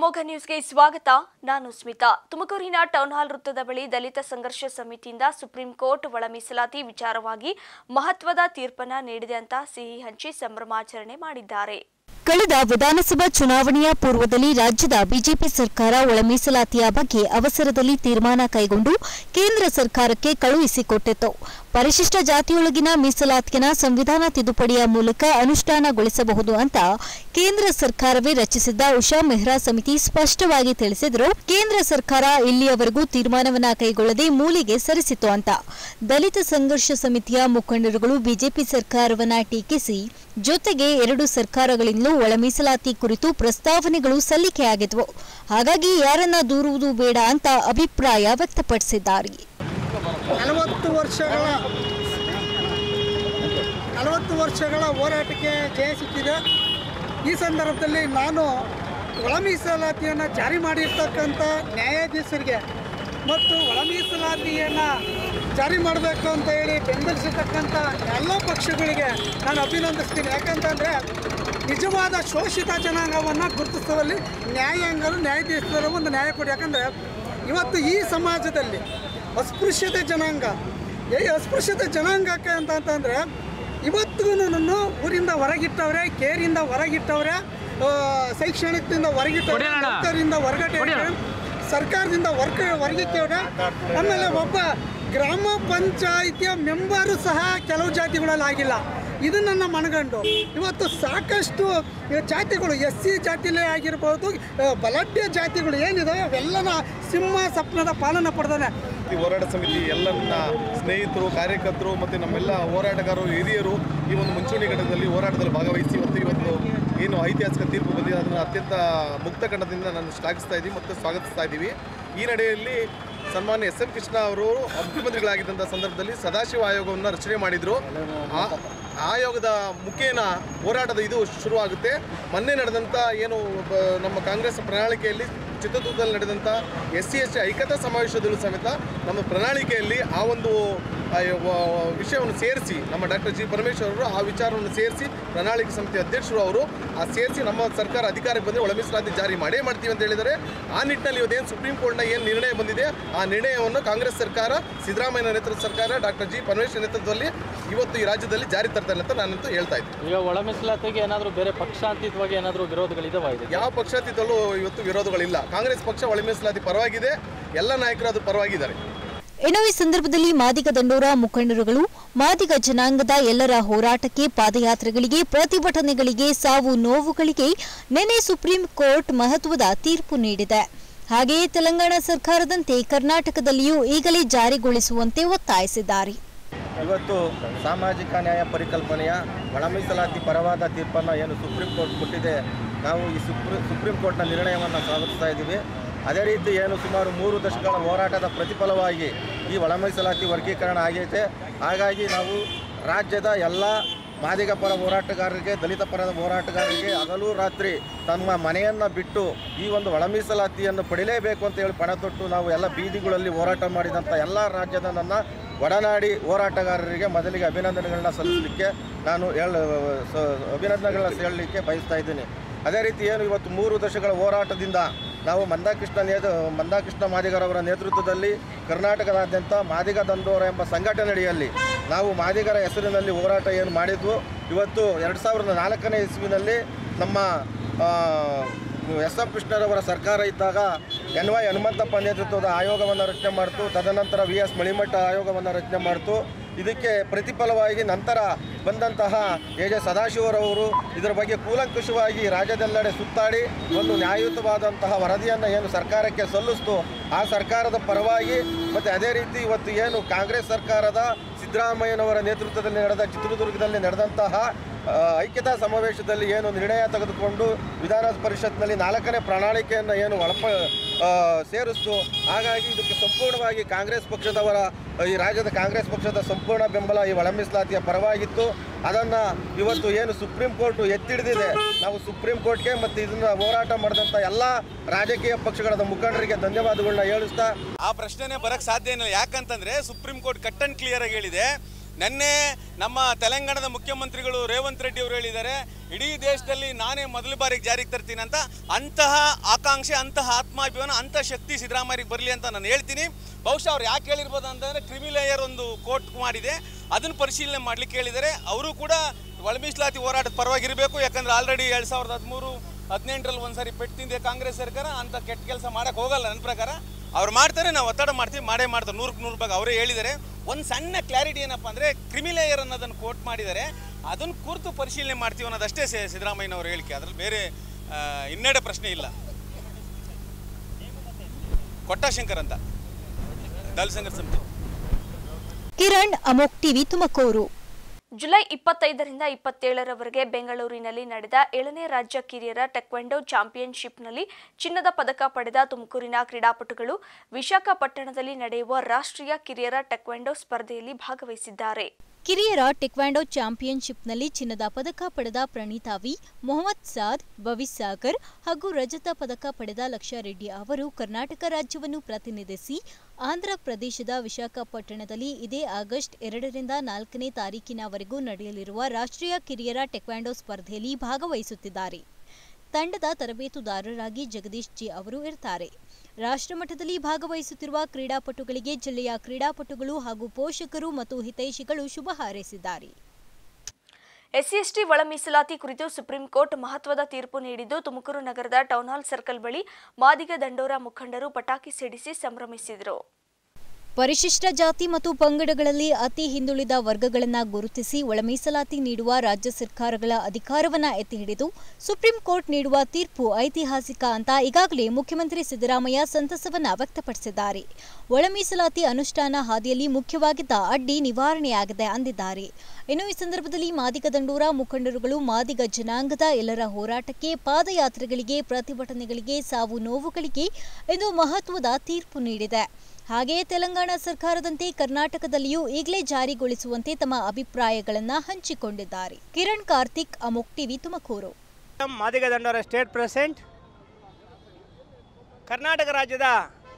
ಅಮೋಘ ನ್ಯೂಸ್ಗೆ ಸ್ವಾಗತ ನಾನು ಸ್ಮಿತಾ ತುಮಕೂರಿನ ಟೌನ್ ಹಾಲ್ ವೃತ್ತದ ಬಳಿ ದಲಿತ ಸಂಘರ್ಷ ಸಮಿತಿಯಿಂದ ಸುಪ್ರೀಂ ಕೋರ್ಟ್ ಒಳ ಮೀಸಲಾತಿ ವಿಚಾರವಾಗಿ ಮಹತ್ವದ ತೀರ್ಪನ್ನ ನೀಡಿದೆ ಅಂತ ಸಿಹಿ ಹಂಚಿ ಸಂಭ್ರಮಾಚರಣೆ ಮಾಡಿದ್ದಾರೆ ಕಳೆದ ವಿಧಾನಸಭಾ ಚುನಾವಣೆಯ ಪೂರ್ವದಲ್ಲಿ ರಾಜ್ಯದ ಬಿಜೆಪಿ ಸರ್ಕಾರ ಒಳ ಮೀಸಲಾತಿಯ ಬಗ್ಗೆ ಅವಸರದಲ್ಲಿ ತೀರ್ಮಾನ ಕೈಗೊಂಡು ಕೇಂದ್ರ ಸರ್ಕಾರಕ್ಕೆ ಕಳುಹಿಸಿಕೊಟ್ಟಿತ್ತು ಪರಿಶಿಷ್ಟ ಜಾತಿಯೊಳಗಿನ ಮೀಸಲಾತಿಯನ್ನ ಸಂವಿಧಾನ ತಿದ್ದುಪಡಿಯ ಮೂಲಕ ಅನುಷ್ಠಾನಗೊಳಿಸಬಹುದು ಅಂತ ಕೇಂದ್ರ ಸರ್ಕಾರವೇ ರಚಿಸಿದ್ದ ಉಷಾ ಮೆಹ್ರಾ ಸಮಿತಿ ಸ್ಪಷ್ಟವಾಗಿ ತಿಳಿಸಿದ್ರು ಕೇಂದ್ರ ಸರ್ಕಾರ ಇಲ್ಲಿಯವರೆಗೂ ತೀರ್ಮಾನವನ್ನ ಕೈಗೊಳ್ಳದೆ ಮೂಲೆಗೆ ಸರಿಸಿತು ಅಂತ ದಲಿತ ಸಂಘರ್ಷ ಸಮಿತಿಯ ಮುಖಂಡರುಗಳು ಬಿಜೆಪಿ ಸರ್ಕಾರವನ್ನ ಟೀಕಿಸಿ ಜೊತೆಗೆ ಎರಡು ಸರ್ಕಾರಗಳಿಂದಲೂ ಒಳ ಮೀಸಲಾತಿ ಕುರಿತು ಪ್ರಸ್ತಾವನೆಗಳು ಸಲ್ಲಿಕೆಯಾಗಿದ್ವು ಹಾಗಾಗಿ ಯಾರನ್ನ ದೂರುವುದು ಬೇಡ ಅಂತ ಅಭಿಪ್ರಾಯ ವ್ಯಕ್ತಪಡಿಸಿದ್ದಾರೆ ನಲವತ್ತು ವರ್ಷಗಳ ನಲವತ್ತು ವರ್ಷಗಳ ಹೋರಾಟಕ್ಕೆ ಜಯ ಸಿಕ್ಕಿದೆ ಈ ಸಂದರ್ಭದಲ್ಲಿ ನಾನು ಒಳ ಮೀಸಲಾತಿಯನ್ನು ಜಾರಿ ಮಾಡಿರ್ತಕ್ಕಂಥ ನ್ಯಾಯಾಧೀಶರಿಗೆ ಮತ್ತು ಒಳ ಮೀಸಲಾತಿಯನ್ನು ಜಾರಿ ಮಾಡಬೇಕು ಅಂತ ಹೇಳಿ ಬೆಂಬಲಿಸಿರ್ತಕ್ಕಂಥ ಎಲ್ಲ ಪಕ್ಷಗಳಿಗೆ ನಾನು ಅಭಿನಂದಿಸ್ತೀನಿ ಯಾಕಂತಂದರೆ ನಿಜವಾದ ಶೋಷಿತ ಜನಾಂಗವನ್ನು ಗುರುತಿಸುವಲ್ಲಿ ನ್ಯಾಯಾಂಗರು ನ್ಯಾಯಾಧೀಶರು ಒಂದು ನ್ಯಾಯ ಕೊಡಿ ಯಾಕಂದರೆ ಇವತ್ತು ಈ ಸಮಾಜದಲ್ಲಿ ಅಸ್ಪೃಶ್ಯತೆ ಜನಾಂಗ ಈ ಅಸ್ಪೃಶ್ಯತೆ ಜನಾಂಗಕ್ಕೆ ಅಂತ ಅಂತಂದರೆ ಇವತ್ತಿಗೂ ನನ್ನ ಊರಿಂದ ಹೊರಗಿಟ್ಟವ್ರೆ ಕೇರಿಂದ ಹೊರಗಿಟ್ಟವ್ರೆ ಆ, ಶೈಕ್ಷಣಿಕದಿಂದ ಹೊರಗಿಟ್ಟವ್ರೆ ನೌಕರಿಂದ ಹೊರಗಡೆ ಸರ್ಕಾರದಿಂದ ವರ್ಗ ಹೊರಗಿಟ್ಟವ್ರೆ ಆಮೇಲೆ ಒಬ್ಬ ಗ್ರಾಮ ಪಂಚಾಯಿತಿಯ ಮೆಂಬರು ಸಹ ಕೆಲವು ಜಾತಿಗಳಲ್ಲಿ ಆಗಿಲ್ಲ ಇದನ್ನು ಮನಗಂಡು ಇವತ್ತು ಸಾಕಷ್ಟು ಜಾತಿಗಳು ಎಸ್ ಸಿ ಜಾತಿಲೇ ಆಗಿರ್ಬೋದು ಆ, ಬಲಾಢ್ಯ ಜಾತಿಗಳು ಏನಿದಾವೆ ಅವೆಲ್ಲನ ಸಿಂಹ ಸಪ್ನದ ಪಾಲನೆ ಪಡೆದಾನೆ ಈ ಹೋರಾಟ ಸಮಿತಿ ಎಲ್ಲ ನನ್ನ ಸ್ನೇಹಿತರು ಕಾರ್ಯಕರ್ತರು ಮತ್ತು ನಮ್ಮೆಲ್ಲ ಹೋರಾಟಗಾರರು ಹಿರಿಯರು ಈ ಒಂದು ಮುಂಚೂಣಿ ಘಟ್ಟದಲ್ಲಿ ಹೋರಾಟದಲ್ಲಿ ಭಾಗವಹಿಸಿ ಇವತ್ತು ಇವತ್ತು ಏನು ಐತಿಹಾಸಿಕ ತೀರ್ಪು ಬಂದಿದೆ ಅದನ್ನು ಅತ್ಯಂತ ಮುಕ್ತ ಕಂಡದಿಂದ ನಾನು ಶ್ಲಾಘಿಸ್ತಾ ಇದ್ದೀವಿ ಮತ್ತು ಸ್ವಾಗತಿಸ್ತಾ ಇದ್ದೀವಿ ಈ ನಡೆಯಲ್ಲಿ ಸನ್ಮಾನ್ಯ ಎಸ್ ಎಂ ಕೃಷ್ಣ ಅವರು ಮುಖ್ಯಮಂತ್ರಿಗಳಾಗಿದ್ದಂಥ ಸಂದರ್ಭದಲ್ಲಿ ಸದಾಶಿವ ಆಯೋಗವನ್ನು ರಚನೆ ಮಾಡಿದರು ಆ ಆಯೋಗದ ಮುಖೇನ ಹೋರಾಟದ ಇದು ಶುರುವಾಗುತ್ತೆ ಮೊನ್ನೆ ನಡೆದಂಥ ಏನು ಬ- ನಮ್ಮ ಕಾಂಗ್ರೆಸ್ ಪ್ರಣಾಳಿಕೆಯಲ್ಲಿ ಚಿತ್ರದುರ್ಗದಲ್ಲಿ ನಡೆದಂಥ ಎಸ್ ಸಿ ಎಸ್ ಟಿ ಐಕ್ಯತಾ ಸಮಾವೇಶದಲ್ಲೂ ಸಮೇತ ನಮ್ಮ ಪ್ರಣಾಳಿಕೆಯಲ್ಲಿ ಆ ಒಂದು ಆ, ವ- ವಿಷಯವನ್ನು ಸೇರಿಸಿ ನಮ್ಮ ಡಾಕ್ಟರ್ ಜಿ ಪರಮೇಶ್ವರ್ ಅವರು ಆ ವಿಚಾರವನ್ನು ಸೇರಿಸಿ ಪ್ರಣಾಳಿಕೆ ಸಮಿತಿ ಅಧ್ಯಕ್ಷರು ಅವರು ಆ ಸೇರಿಸಿ ನಮ್ಮ ಸರ್ಕಾರ ಅಧಿಕಾರಕ್ಕೆ ಬಂದರೆ ಒಳ ಮೀಸಲಾತಿ ಜಾರಿ ಮಾಡೇ ಮಾಡ್ತೀವಿ ಅಂತ ಹೇಳಿದರೆ ಆ ನಿಟ್ಟಿನಲ್ಲಿ ಇವತ್ತೇನು ಸುಪ್ರೀಂ ಕೋರ್ಟ್ನ ಏನು ನಿರ್ಣಯ ಬಂದಿದೆ ಆ ನಿರ್ಣಯವನ್ನು ಕಾಂಗ್ರೆಸ್ ಸರ್ಕಾರ ಸಿದ್ದರಾಮಯ್ಯ ನೇತೃತ್ವದ ಸರ್ಕಾರ ಡಾಕ್ಟರ್ ಜಿ ಪರಮೇಶ್ವರ್ ನೇತೃತ್ವದಲ್ಲಿ ಇವತ್ತು ಈ ರಾಜ್ಯದಲ್ಲಿ ಜಾರಿ ತರ್ತಾರೆ ಅಂತ ನಾನಂತೂ ಹೇಳ್ತಾ ಇದ್ದೀನಿ ಈಗ ಒಳ ಮೀಸಲಾತಿಗೆ ಏನಾದರೂ ಬೇರೆ ಪಕ್ಷಾತೀತವಾಗಿ ಏನಾದರೂ ವಿರೋಧಗಳಿದಾವ ಇದೆ ಯಾವ ಪಕ್ಷಾತೀತಲ್ಲೂ ಇವತ್ತು ವಿರೋಧಗಳಿಲ್ಲ ಕಾಂಗ್ರೆಸ್ ಪಕ್ಷ ಒಳ ಮೀಸಲಾತಿ ಪರವಾಗಿದೆ ಎಲ್ಲ ನಾಯಕರು ಅದು ಪರವಾಗಿದ್ದಾರೆ ಇನ್ನು ಈ ಸಂದರ್ಭದಲ್ಲಿ ಮಾದಿಗ ದಂಡೋರ ಮುಖಂಡರುಗಳು ಮಾದಿಗ ಜನಾಂಗದ ಎಲ್ಲರ ಹೋರಾಟಕ್ಕೆ ಪಾದಯಾತ್ರೆಗಳಿಗೆ ಪ್ರತಿಭಟನೆಗಳಿಗೆ ಸಾವು ನೋವುಗಳಿಗೆ ನಿನ್ನೆ ಸುಪ್ರೀಂ ಕೋರ್ಟ್ ಮಹತ್ವದ ತೀರ್ಪು ನೀಡಿದೆ ಹಾಗೆಯೇ ತೆಲಂಗಾಣ ಸರ್ಕಾರದಂತೆ ಕರ್ನಾಟಕದಲ್ಲಿಯೂ ಈಗಲೇ ಜಾರಿಗೊಳಿಸುವಂತೆ ಒತ್ತಾಯಿಸಿದ್ದಾರೆ ಇವತ್ತು ಸಾಮಾಜಿಕ ನ್ಯಾಯ ಪರಿಕಲ್ಪನೆಯ ಒಳ ಮೀಸಲಾತಿ ಪರವಾದ ತೀರ್ಪನ್ನು ಏನು ಸುಪ್ರೀಂ ಕೋರ್ಟ್ ಕೊಟ್ಟಿದೆ ನಾವು ಈ ಸುಪ್ರೀಂ ಸುಪ್ರೀಂ ಕೋರ್ಟ್ನ ನಿರ್ಣಯವನ್ನು ಸ್ವಾಗತಿಸ್ತಾ ಇದ್ದೀವಿ ಅದೇ ರೀತಿ ಏನು ಸುಮಾರು ಮೂರು ದಶಕಗಳ ಹೋರಾಟದ ಪ್ರತಿಫಲವಾಗಿ ಈ ಒಳ ಮೀಸಲಾತಿ ವರ್ಗೀಕರಣ ಆಗೈತೆ ಹಾಗಾಗಿ ನಾವು ರಾಜ್ಯದ ಎಲ್ಲ ಮಾದಿಗ ಪರ ಹೋರಾಟಗಾರರಿಗೆ ದಲಿತ ಪರದ ಹೋರಾಟಗಾರರಿಗೆ ಹಗಲು ರಾತ್ರಿ ತಮ್ಮ ಮನೆಯನ್ನು ಬಿಟ್ಟು ಈ ಒಂದು ಒಳ ಮೀಸಲಾತಿಯನ್ನು ಪಡಿಲೇಬೇಕು ಅಂತ ಹೇಳಿ ಪಣ ತೊಟ್ಟು ನಾವು ಎಲ್ಲ ಬೀದಿಗಳಲ್ಲಿ ಹೋರಾಟ ಮಾಡಿದಂಥ ಎಲ್ಲ ರಾಜ್ಯದ ನನ್ನ ಒಡನಾಡಿ ಹೋರಾಟಗಾರರಿಗೆ ಮೊದಲಿಗೆ ಅಭಿನಂದನೆಗಳನ್ನ ಸಲ್ಲಿಸಲಿಕ್ಕೆ ನಾನು ಹೇಳ ಸ- ಅಭಿನಂದನೆಗಳನ್ನ ಹೇಳಲಿಕ್ಕೆ ಬಯಸ್ತಾ ಇದ್ದೀನಿ ಅದೇ ರೀತಿ ಏನು ಇವತ್ತು ಮೂರು ದಶಕಗಳ ಹೋರಾಟದಿಂದ ನಾವು ಮಂದಾಕೃಷ್ಣ ನೇತ ಮಂದಾಕೃಷ್ಣ ಮಾದಿಗರವರ ನೇತೃತ್ವದಲ್ಲಿ ಕರ್ನಾಟಕದಾದ್ಯಂತ ಮಾದಿಗ ದಂಡೋರ ಎಂಬ ಸಂಘಟನೆಯಡಿಯಲ್ಲಿ ನಾವು ಮಾದಿಗರ ಹೆಸರಿನಲ್ಲಿ ಹೋರಾಟ ಏನು ಮಾಡಿದ್ವು ಇವತ್ತು ಎರಡು ಸಾವಿರದ ನಾಲ್ಕನೇ ಇಸ್ವಿನಲ್ಲಿ ನಮ್ಮ ಆ, ಎಸ್ ಎಂ ಕೃಷ್ಣರವರ ಸರ್ಕಾರ ಇದ್ದಾಗ ಎನ್ ವೈ ಹನುಮಂತಪ್ಪ ನೇತೃತ್ವದ ಆಯೋಗವನ್ನು ರಚನೆ ಮಾಡ್ತು ತದನಂತರ ವಿ ಎಸ್ ಮಳಿಮಠ ಆಯೋಗವನ್ನು ರಚನೆ ಮಾಡ್ತು ಇದಕ್ಕೆ ಪ್ರತಿಫಲವಾಗಿ ನಂತರ ಬಂದಂತಹ ಎ ಜೆ ಸದಾಶಿವರವರು ಇದರ ಬಗ್ಗೆ ಕೂಲಂಕುಷವಾಗಿ ರಾಜ್ಯದೆಲ್ಲೆಡೆ ಸುತ್ತಾಡಿ ಒಂದು ನ್ಯಾಯಯುತವಾದಂತಹ ವರದಿಯನ್ನು ಏನು ಸರ್ಕಾರಕ್ಕೆ ಸಲ್ಲಿಸ್ತು ಆ ಸರ್ಕಾರದ ಪರವಾಗಿ ಮತ್ತು ಅದೇ ರೀತಿ ಇವತ್ತು ಏನು ಕಾಂಗ್ರೆಸ್ ಸರ್ಕಾರದ ಸಿದ್ದರಾಮಯ್ಯನವರ ನೇತೃತ್ವದಲ್ಲಿ ನಡೆದ ಚಿತ್ರದುರ್ಗದಲ್ಲಿ ನಡೆದಂತಹ ಆ, ಐಕ್ಯತಾ ಸಮಾವೇಶದಲ್ಲಿ ಏನು ನಿರ್ಣಯ ತೆಗೆದುಕೊಂಡು ವಿಧಾನ ಪರಿಷತ್ನಲ್ಲಿ ನಾಲ್ಕನೇ ಪ್ರಣಾಳಿಕೆಯನ್ನು ಏನು ಒಳಪ ಆ, ಸೇರಿಸ್ತು ಹಾಗಾಗಿ ಇದಕ್ಕೆ ಸಂಪೂರ್ಣವಾಗಿ ಕಾಂಗ್ರೆಸ್ ಪಕ್ಷದವರ ಈ ರಾಜ್ಯದ ಕಾಂಗ್ರೆಸ್ ಪಕ್ಷದ ಸಂಪೂರ್ಣ ಬೆಂಬಲ ಈ ಒಳ ಮೀಸಲಾತಿಯ ಪರವಾಗಿತ್ತು ಅದನ್ನು ಇವತ್ತು ಏನು ಸುಪ್ರೀಂ ಕೋರ್ಟ್ ಎತ್ತಿಡಿದಿದೆ ನಾವು ಸುಪ್ರೀಂ ಕೋರ್ಟ್ಗೆ ಮತ್ತು ಇದನ್ನು ಹೋರಾಟ ಮಾಡಿದಂಥ ಎಲ್ಲ ರಾಜಕೀಯ ಪಕ್ಷಗಳ ಮುಖಂಡರಿಗೆ ಧನ್ಯವಾದಗಳನ್ನ ಹೇಳಿಸ್ತಾ ಆ ಪ್ರಶ್ನೆನೇ ಬರಕ್ಕೆ ಸಾಧ್ಯ ಇಲ್ಲ ಯಾಕಂತಂದ್ರೆ supreme court cut and clear ಆಗಿ ಹೇಳಿದೆ ನಿನ್ನೆ ನಮ್ಮ ತೆಲಂಗಾಣದ ಮುಖ್ಯಮಂತ್ರಿಗಳು ರೇವಂತ್ ರೆಡ್ಡಿ ಅವರು ಹೇಳಿದ್ದಾರೆ ಇಡೀ ದೇಶದಲ್ಲಿ ನಾನೇ ಮೊದಲ ಬಾರಿಗೆ ಜಾರಿಗೆ ತರ್ತೀನಿ ಅಂತ ಅಂತಹ ಆಕಾಂಕ್ಷೆ ಅಂತಹ ಆತ್ಮಾಭಿಮಾನ ಅಂತಹ ಶಕ್ತಿ ಸಿದ್ದರಾಮಯ್ಯರಿಗೆ ಬರಲಿ ಅಂತ ನಾನು ಹೇಳ್ತೀನಿ ಬಹುಶಃ ಅವ್ರು ಯಾಕೆ ಹೇಳಿರ್ಬೋದು ಅಂತಂದರೆ ಕ್ರಿಮಿಲೇಯರ್ ಒಂದು ಕೋರ್ಟ್ ಮಾಡಿದೆ ಅದನ್ನು ಪರಿಶೀಲನೆ ಮಾಡ್ಲಿಕ್ಕೆ ಹೇಳಿದ್ದಾರೆ ಅವರು ಕೂಡ ಒಳ ಮೀಸಲಾತಿ ಹೋರಾಟದ ಪರವಾಗಿರಬೇಕು ಯಾಕಂದ್ರೆ ಆಲ್ರೆಡಿ ಎರಡು ಸಾವಿರದ ಹದಿಮೂರು ಹದಿನೆಂಟರಲ್ಲಿ ಒಂದ್ಸರಿ ಪೆಟ್ಟು ತಿಂದೆ ಕಾಂಗ್ರೆಸ್ ಸರ್ಕಾರ ಅಂತ ಕೆಟ್ಟ ಕೆಲಸ ಮಾಡಕ್ಕೆ ಹೋಗಲ್ಲ ನನ್ನ ಪ್ರಕಾರ ಅವ್ರು ಮಾಡ್ತಾರೆ ನಾವು ಒತ್ತಡ ಮಾಡ್ತೀವಿ ಮಾಡೇ ಮಾಡ್ತಾರೆ ನೂರಕ್ಕೆ ನೂರು ಭಾಗ ಅವರೇ ಹೇಳಿದ್ದಾರೆ ಒಂದು ಸಣ್ಣ ಕ್ಲಾರಿಟಿ ಏನಪ್ಪ ಅಂದರೆ ಕ್ರಿಮಿಲೇಯರ್ ಅನ್ನೋದನ್ನು ಕೋಟ್ ಮಾಡಿದ್ದಾರೆ ಅದನ್ನು ಕುರಿತು ಪರಿಶೀಲನೆ ಮಾಡ್ತೀವಿ ಅನ್ನೋದಷ್ಟೇ ಸಿ- ಸಿದ್ದರಾಮಯ್ಯನವ್ರ ಹೇಳಿಕೆ ಅದ್ರಲ್ಲಿ ಬೇರೆ ಆ, ಹಿನ್ನಡೆ ಪ್ರಶ್ನೆ ಇಲ್ಲ ಕೊಟ್ಟಾಶಂಕರ್ ಅಂತ ದಲ್ ಸಂಘರ್ಷ ಸಮಿತಿ ಕಿರಣ್ ಅಮೋಕ್ ಟಿವಿ ತುಮಕೂರು ಜುಲೈ ಇಪ್ಪತ್ತೈದರಿಂದ ಇಪ್ಪತ್ತೇಳರವರೆಗೆ ಬೆಂಗಳೂರಿನಲ್ಲಿ ನಡೆದ ಏಳನೇ ರಾಜ್ಯ ಕಿರಿಯರ ಟೆಕ್ವೆಂಡೋ ಚಾಂಪಿಯನ್ಶಿಪ್ನಲ್ಲಿ ಚಿನ್ನದ ಪದಕ ಪಡೆದ ತುಮಕೂರಿನ ಕ್ರೀಡಾಪಟುಗಳು ವಿಶಾಖಪಟ್ಟಣದಲ್ಲಿ ನಡೆಯುವ ರಾಷ್ಟ್ರೀಯ ಕಿರಿಯರ ಟೆಕ್ವೆಂಡೋ ಸ್ಪರ್ಧೆಯಲ್ಲಿ ಭಾಗವಹಿಸಿದ್ದಾರೆ ಕಿರಿಯರ ಟೆಕ್ವಾಂಡೋ ಚಾಂಪಿಯನ್ಶಿಪ್ನಲ್ಲಿ ಚಿನ್ನದ ಪದಕ ಪಡೆದ ಪ್ರಣೀತಾ ವಿ ಮೊಹಮ್ಮದ್ ಸಾದ್ ಭವಿಸ್ ಸಾಗರ್ ಹಾಗೂ ರಜತ ಪದಕ ಪಡೆದ ಲಕ್ಷ ರೆಡ್ಡಿ ಅವರು ಕರ್ನಾಟಕ ರಾಜ್ಯವನ್ನು ಪ್ರತಿನಿಧಿಸಿ ಆಂಧ್ರ ಪ್ರದೇಶದ ವಿಶಾಖಪಟ್ಟಣದಲ್ಲಿ ಇದೇ ಆಗಸ್ಟ್ ಎರಡರಿಂದ ನಾಲ್ಕನೇ ತಾರೀಕಿನವರೆಗೂ ನಡೆಯಲಿರುವ ರಾಷ್ಟ್ರೀಯ ಕಿರಿಯರ ಟೆಕ್ವಾಂಡೋ ಸ್ಪರ್ಧೆಯಲ್ಲಿ ಭಾಗವಹಿಸುತ್ತಿದ್ದಾರೆ ತಂಡದ ತರಬೇತುದಾರರಾಗಿ ಜಗದೀಶ್ ಜಿ ಅವರು ಇರ್ತಾರೆ ರಾಷ್ಟ್ರಮಟ್ಟದಲ್ಲಿ ಭಾಗವಹಿಸುತ್ತಿರುವ ಕ್ರೀಡಾಪಟುಗಳಿಗೆ ಜಿಲ್ಲೆಯ ಕ್ರೀಡಾಪಟುಗಳು ಹಾಗೂ ಪೋಷಕರು ಮತ್ತು ಹಿತೈಷಿಗಳು ಶುಭ ಹಾರೈಸಿದ್ದಾರೆ ಎಸ್ಸಿ ಎಸ್ಟಿ ಒಳ ಮೀಸಲಾತಿ ಕುರಿತು ಸುಪ್ರೀಂ ಕೋರ್ಟ್ ಮಹತ್ವದ ತೀರ್ಪು ನೀಡಿದ್ದು ತುಮಕೂರು ನಗರದ ಟೌನ್ ಹಾಲ್ ಸರ್ಕಲ್ ಬಳಿ ಮಾದಿಗ ದಂಡೋರ ಮುಖಂಡರು ಪಟಾಕಿ ಸಿಡಿಸಿ ಸಂಭ್ರಮಿಸಿದರು ಪರಿಶಿಷ್ಟ ಜಾತಿ ಮತ್ತು ಪಂಗಡಗಳಲ್ಲಿ ಅತಿ ಹಿಂದುಳಿದ ವರ್ಗಗಳನ್ನು ಗುರುತಿಸಿ ಒಳ ಮೀಸಲಾತಿ ನೀಡುವ ರಾಜ್ಯ ಸರ್ಕಾರಗಳ ಅಧಿಕಾರವನ್ನ ಎತ್ತಿ ಹಿಡಿದು ಸುಪ್ರೀಂ ಕೋರ್ಟ್ ನೀಡುವ ತೀರ್ಪು ಐತಿಹಾಸಿಕ ಅಂತ ಈಗಾಗಲೇ ಮುಖ್ಯಮಂತ್ರಿ ಸಿದ್ದರಾಮಯ್ಯ ಸಂತಸವನ್ನ ವ್ಯಕ್ತಪಡಿಸಿದ್ದಾರೆ ಒಳ ಮೀಸಲಾತಿ ಅನುಷ್ಠಾನ ಹಾದಿಯಲ್ಲಿ ಮುಖ್ಯವಾಗಿದ್ದ ಅಡ್ಡಿ ನಿವಾರಣೆಯಾಗಿದೆ ಅಂದಿದ್ದಾರೆ ಇನ್ನು ಈ ಸಂದರ್ಭದಲ್ಲಿ ಮಾದಿಗ ದಂಡೂರ ಮುಖಂಡರುಗಳು ಮಾದಿಗ ಜನಾಂಗದ ಎಲ್ಲರ ಹೋರಾಟಕ್ಕೆ ಪಾದಯಾತ್ರೆಗಳಿಗೆ ಪ್ರತಿಭಟನೆಗಳಿಗೆ ಸಾವು ನೋವುಗಳಿಗೆ ಇಂದು ಮಹತ್ವದ ತೀರ್ಪು ನೀಡಿದೆ ಹಾಗೆಯೇ ತೆಲಂಗಾಣ ಸರ್ಕಾರದಂತೆ ಕರ್ನಾಟಕದಲ್ಲಿಯೂ ಈಗಲೇ ಜಾರಿಗೊಳಿಸುವಂತೆ ತಮ್ಮ ಅಭಿಪ್ರಾಯಗಳನ್ನ ಹಂಚಿಕೊಂಡಿದ್ದಾರೆ ಕಿರಣ್ ಕಾರ್ತಿಕ್ ಅಮೋಕ್ TV Tumakuru Madiga Dandora state president Karnataka ರಾಜ್ಯದ